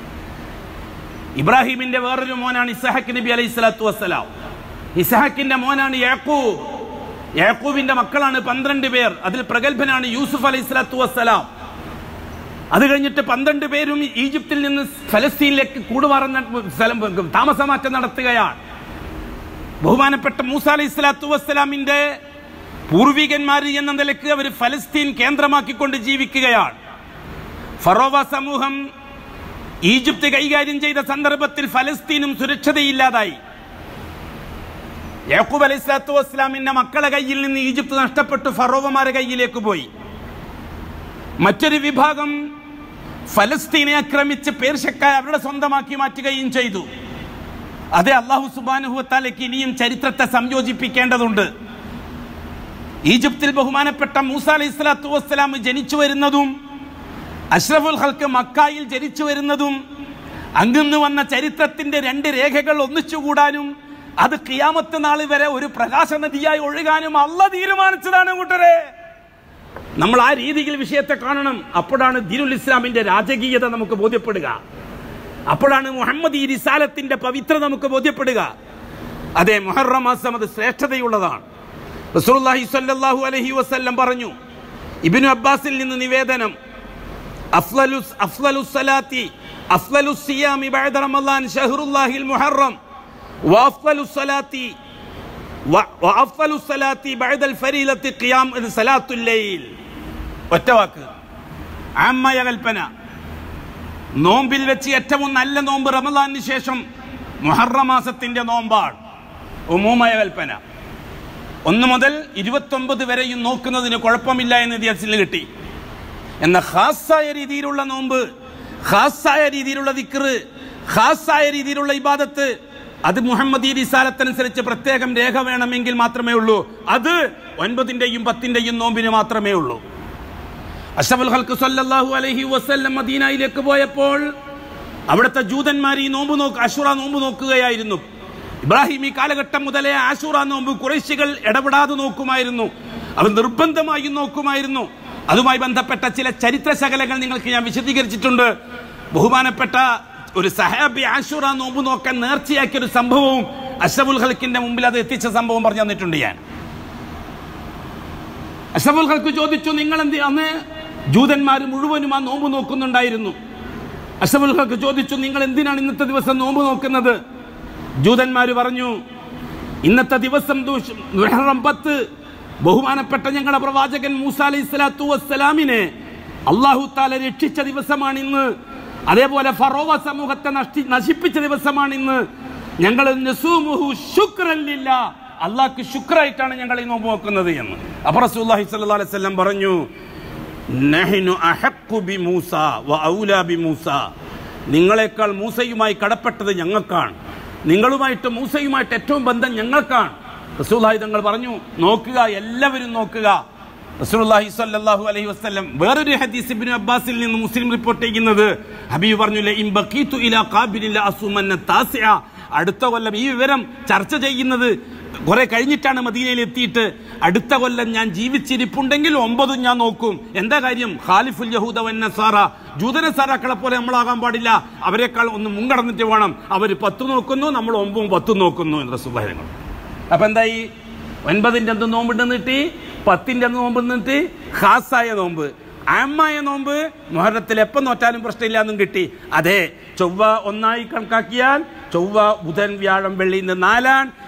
ഇബ്രാഹിമിന്റെ വേറൊരു മോനാണ് ഇസഹാക്ക് നബി അലൈഹി സ്വലാത്തു വസ്സലാം ഇസഹാക്കിന്റെ മോനാണ് യാക്കൂബ് യാക്കൂബിന്റെ മക്കളാണ് പന്ത്രണ്ട് പേർ അതിൽ പ്രഗത്ഭനാണ് യൂസുഫ് അലൈഹി സ്വലാത്തു വസ്സലാം അത് കഴിഞ്ഞിട്ട് പന്ത്രണ്ട് പേരും ഈജിപ്തിൽ നിന്ന് ഫലസ്തീനിലേക്ക് കൂടുമാറുന്ന സ്ഥലം താമസമാറ്റം നടത്തുകയാണ് ബഹുമാനപ്പെട്ട മൂസ അലൈഹി സ്വലാത്തു വസ്സലാമിന്റെ പൂർവികന്മാർ എന്ന നിലക്ക് അവർ ഫലസ്തീൻ കേന്ദ്രമാക്കിക്കൊണ്ട് ജീവിക്കുകയാണ് ഫറോവ സമൂഹം ഈജിപ്ത് കൈകാര്യം ചെയ്ത സന്ദർഭത്തിൽ ഫലസ്തീനും സുരക്ഷിതയില്ലാതായി യാക്കൂബ് അലൈഹി സ്വലാത്തു വസ്സലാമിന്റെ മക്കളെ കയ്യിൽ നിന്ന് ഈജിപ്ത് നഷ്ടപ്പെട്ടു ഫറോവമാരുടെ കയ്യിലേക്ക് പോയി മറ്റൊരു വിഭാഗം ഫലസ്തീനെ ആക്രമിച്ച് പേർഷ്യക്കാർ അവരുടെ സ്വന്തമാക്കി മാറ്റുകയും ചെയ്തു അതെ അള്ളാഹു സുബാനുഹുത്താലേക്ക് ഇനിയും ചരിത്രത്തെ സംയോജിപ്പിക്കേണ്ടതുണ്ട് ഈജിപ്തിൽ ബഹുമാനപ്പെട്ട മൂസ അലൈഹി സ്വലാത്തു വസ്സലാം ജനിച്ചു വരുന്നതും അഷ്റഫുൽ ഹൽക്ക് മക്കായിൽ ജനിച്ചു വരുന്നതും അങ്ങിന്ന് വന്ന ചരിത്രത്തിന്റെ രണ്ട് രേഖകൾ ഒന്നിച്ചുകൂടാനും അത് കിയാമത്ത് നാൾ വരെ ഒരു പ്രകാശ നദിയായി ഒഴുകാനും അല്ല തീരുമാനിച്ചതാണ് കൂട്ടരെ നമ്മൾ ആ രീതിയിൽ വിഷയത്തെ കാണണം അപ്പോഴാണ് ദീനുൽ ഇസ്ലാമിന്റെ രാജകീയത നമുക്ക് ബോധ്യപ്പെടുക അപ്പോഴാണ് മുഹമ്മദ് ഈ റിസാലത്തിന്റെ പവിത്രത നമുക്ക് ബോധ്യപ്പെടുക അതെ മുഹറം മാസം അത് ശ്രേഷ്ഠതയുള്ളതാണ് റസൂലുള്ളാഹി സ്വല്ലല്ലാഹു അലൈഹി വസല്ലം പറഞ്ഞു ഇബ്നു അബ്ബാസിൽ നിന്ന് നിവേദനം അഫ്ലലുസ് അഫ്ലലുസ് സലാത്തി അഫ്ലലുസ് സിയാമി ബഅദ റമളാൻ ഷഹ്റുല്ലാഹിൽ മുഹറം വഅഫ്ലലുസ് സലാത്തി വഅഫ്ലലുസ് സലാത്തി ബഅദൽ ഫരീലത്തി ഖിയാം സലാത്തുൽ ലൈൽ ഒറ്റ വാക്ക് ആമ്മയ കൽപ്പന നോമ്പിൽ വെച്ച് ഏറ്റവും നല്ല നോമ്പ് റമദാനിന് ശേഷം മുഹറ മാസത്തിന്റെ നോമ്പാണ് ഉമൂമയ കൽപ്പന ഒന്ന് മുതൽ ഇരുപത്തൊമ്പത് വരെയും നോക്കുന്നതിന് കുഴപ്പമില്ല എന്ന് ഇതിഹാസത്തിൽ കിട്ടി എന്ന ഖാസായ രീതിയിലുള്ള നോമ്പ് ഖാസായ രീതിയിലുള്ള ദിക്റ് ഖാസായ രീതിയിലുള്ള ഇബാദത്ത് അത് മുഹമ്മദ് ഈ റിസാലത്തനുസരിച്ച് പ്രത്യേകം രേഖ വേണമെങ്കിൽ മാത്രമേ ഉള്ളൂ അത് ഒൻപതിന്റെയും പത്തിന്റെയും നോമ്പിന് മാത്രമേ ഉള്ളൂ അഷഫുൽ ഹൽക്ക് സല്ലല്ലാഹു അലൈഹി വസല്ലം മദീനയിലേക്ക് പോയപ്പോൾ അവിടുത്തെ ജൂതന്മാർ ഈ നോമ്പ് നോക്ക് അഷുറ നോമ്പ് നോക്കുകയായിരുന്നു ഇബ്രാഹിം ഈ കാലഘട്ടം മുതലേ ആഷുറ നോമ്പ് കുറേശികൾ ഇടപെടാതെ നോക്കുമായിരുന്നു അവർ നിർബന്ധമായും നോക്കുമായിരുന്നു അതുമായി ബന്ധപ്പെട്ട ചില ചരിത്ര ശകലങ്ങൾ നിങ്ങൾക്ക് ഞാൻ വിശദീകരിച്ചിട്ടുണ്ട് ബഹുമാനപ്പെട്ട ഒരു സഹാബി ആഷുറ നോമ്പ് നോക്കാൻ നേർച്ചയാക്കിയ ഒരു സംഭവവും അഷഫുൽ ഹൽക്കിന്റെ മുമ്പിൽ അത് എത്തിച്ച സംഭവം പറഞ്ഞു തന്നിട്ടുണ്ട് ഞാൻ അഷഫുൽ ഹൽക്ക് ചോദിച്ചു നിങ്ങൾ എന്ത് അന്ന് ജൂതന്മാർ മുഴുവനും ആ നോമ്പ് നോക്കുന്നുണ്ടായിരുന്നു അഷഫുൽ ഹൽക്ക് ചോദിച്ചു നിങ്ങൾ എന്തിനാണ് ഇന്നത്തെ ദിവസം നോമ്പ് നോക്കുന്നത് ജൂതന്മാർ പറഞ്ഞു ഇന്നത്തെ ദിവസം ദുഷ്- മുഹറം പത്ത് ബഹുമാനപ്പെട്ട ഞങ്ങളുടെ പ്രവാചകൻ മൂസ അലൈഹി സ്വലാത്തു വസ്സലാമിനെ അള്ളാഹു താല രക്ഷിച്ച ദിവസമാണ് ഇന്ന് അതേപോലെ ഫറോവ സമൂഹത്തെ നഷ്ടി നശിപ്പിച്ച ദിവസമാണ് ഇന്ന് ഞങ്ങൾ നസൂമുഹു ശുക്രൻ ലില്ലാ. അള്ളാഹ്ക്ക് ശുക്രായിട്ടാണ് ഞങ്ങൾ ഈ നോമ്പ് നോക്കുന്നത് എന്ന് അപ്പൊ റസൂലുള്ളാഹി സ്വല്ലല്ലാഹു അലൈഹി വസല്ലം പറഞ്ഞു നഹ്നു അഹഖു ബി മൂസ വ ഔലാ ബി മൂസ നിങ്ങളെക്കാൾ മൂസയുമായി കടപ്പെട്ടത് ഞങ്ങൾക്കാണ് നിങ്ങളുമായിട്ട് മൂസയുമായിട്ട് ഏറ്റവും ബന്ധം ഞങ്ങൾക്കാണ് റസൂലുള്ളാഹി തങ്ങൾ പറഞ്ഞു നോക്കുക എല്ലാവരും നോക്കുക റസൂലുള്ളാഹി സ്വല്ലല്ലാഹു അലൈഹി വസല്ലം വേറൊരു ഹദീസ് ഇബ്നു അബ്ബാസിൽ നിന്ന് മുസ്ലിം റിപ്പോർട്ട് ചെയ്യുന്നത് ഹബീബ് പറഞ്ഞു ലഇൻ ബഖീതു ഇലാ ഖാബിലിൽ അസുമന്ന താസിഅ അടുത്ത കൊല്ലം ഈ വിവരം ചർച്ച ചെയ്യുന്നത് കുറെ കഴിഞ്ഞിട്ടാണ് മദീനയിൽ എത്തിയിട്ട് അടുത്ത കൊല്ലം ഞാൻ ജീവിച്ചിരിപ്പുണ്ടെങ്കിൽ ഒമ്പതും ഞാൻ നോക്കും എന്താ കാര്യം ഖാലിഫുൽ യഹൂദ വന്നസാറ ജൂതനസാറാക്കളെ പോലെ നമ്മളാകാൻ പാടില്ല അവരെക്കാൾ ഒന്ന് മുൻകടന്നിട്ട് വേണം അവർ പത്ത് നോക്കുന്നു നമ്മൾ ഒമ്പതും പത്തും നോക്കുന്നു എന്ന് റസൂലുള്ളാഹി അപ്പൊ എന്തായി ഒൻപതിന്റെ അന്ന് നോമ്പ് നിന്നിട്ട് പത്തിന്റെ അന്ന് നോമ്പ് നിന്നിട്ട് ഖാസായ നോമ്പ് ആമായ നോമ്പ് മുഹറത്തിൽ എപ്പം നോറ്റാലും പ്രശ്നമില്ല എന്നും കിട്ടി അതെ ചൊവ്വ ഒന്നായി കണക്കാക്കിയാൽ ചൊവ്വ ബുധൻ വ്യാഴം വെള്ളി ഇന്ന് നാലാൻ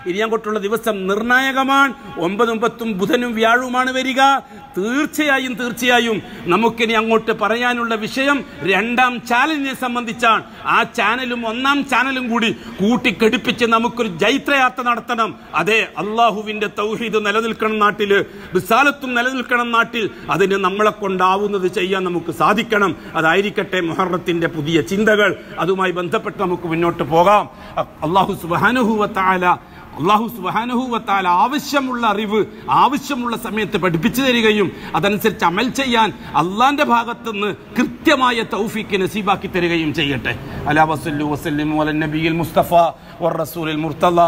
ഇനി അങ്ങോട്ടുള്ള ദിവസം നിർണായകമാണ് ഒമ്പതും പത്തും ബുധനും വ്യാഴവുമാണ് വരിക തീർച്ചയായും തീർച്ചയായും നമുക്കിനി അങ്ങോട്ട് പറയാനുള്ള വിഷയം രണ്ടാം ചാനലിനെ സംബന്ധിച്ചാണ് ആ ചാനലും ഒന്നാം ചാനലും കൂടി കൂട്ടിക്കെടുപ്പിച്ച് നമുക്കൊരു ജൈത്രയാത്ര നടത്തണം അതെ അള്ളാഹുവിന്റെ തൗഹീദ് നിലനിൽക്കണം നാട്ടില് റിസാലത്തും നിലനിൽക്കണം നാട്ടിൽ അതിന് നമ്മളെ കൊണ്ടാവുന്നത് ചെയ്യാൻ നമുക്ക് സാധിക്കണം അതായിരിക്കട്ടെ മുഹറത്തിന്റെ പുതിയ ചിന്തകൾ അതുമായി ബന്ധപ്പെട്ട് നമുക്ക് മുന്നോട്ട് പോകാം അള്ളാഹു സുബാനുഹുവത്താല അള്ളാഹു സുബാനുഹൂവത്താൽ ആവശ്യമുള്ള അറിവ് ആവശ്യമുള്ള സമയത്ത് പഠിപ്പിച്ചു തരികയും അതനുസരിച്ച് അമൽ ചെയ്യാൻ അള്ളാന്റെ ഭാഗത്തുനിന്ന് കൃത്യമായ തൗഫീക്ക് നസീബാക്കി തരികയും ചെയ്യട്ടെ അലാ വസല്ലു വസല്ലിം വല നബിയിൽ മുസ്തഫ വറസൂലിൽ മുർത്തല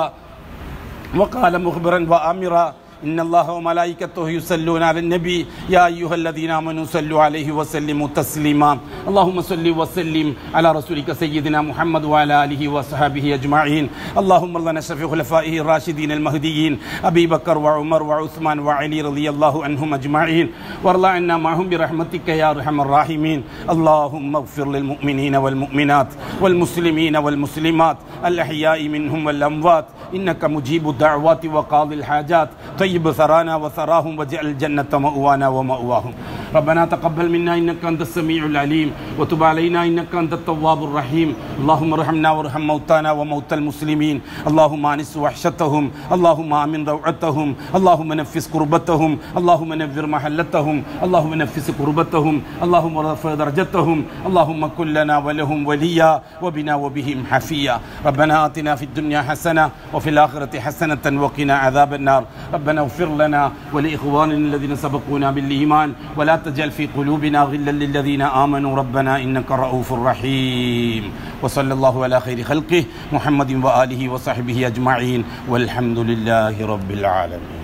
وقال مخبرا وامرا إن الله وملائكته يصلون على النبي يا أيها الذين آمنوا صلوا عليه وسلموا تسليما اللهم صل وسلم على رسولك سيدنا محمد وعلى آله وصحبه أجمعين اللهم الله نشر في خلفائه الراشدين المهديين أبي بكر وعمر وعثمان وعلي رضي الله عنهم أجمعين وارض عنا معهم برحمتك يا أرحم الراحمين اللهم اغفر للمؤمنين والمؤمنات والمسلمين والمسلمات الأحياء منهم والأموات إنك مجيب الدعوات وقاضي الحاجات طيب ثرانا وثراهم واجعل الجنة مأوانا ومأواهم ربنا تقبل منا إنك أنت السميع العليم وتب علينا إنك أنت التواب الرحيم اللهم ارحمنا وارحم موتانا وموتى المسلمين اللهم أنس وحشتهم اللهم آمن روعتهم اللهم نفس كربتهم اللهم نفر محلتهم اللهم نفس كربتهم اللهم ارفع درجتهم اللهم كن لنا ولهم وليا وبنا وبهم حفيا ربنا آتنا في الدنيا حسنة وفي الآخرة حسنة وقنا عذاب النار ربنا اغفر لنا ولإخواننا الذين سبقونا بالإيمان ولا تجعل في قلوبنا غلا للذين آمنوا ربنا إنك رؤوف رحيم وصلى الله على خير خلقه محمد وآله وصحبه أجمعين والحمد لله رب العالمين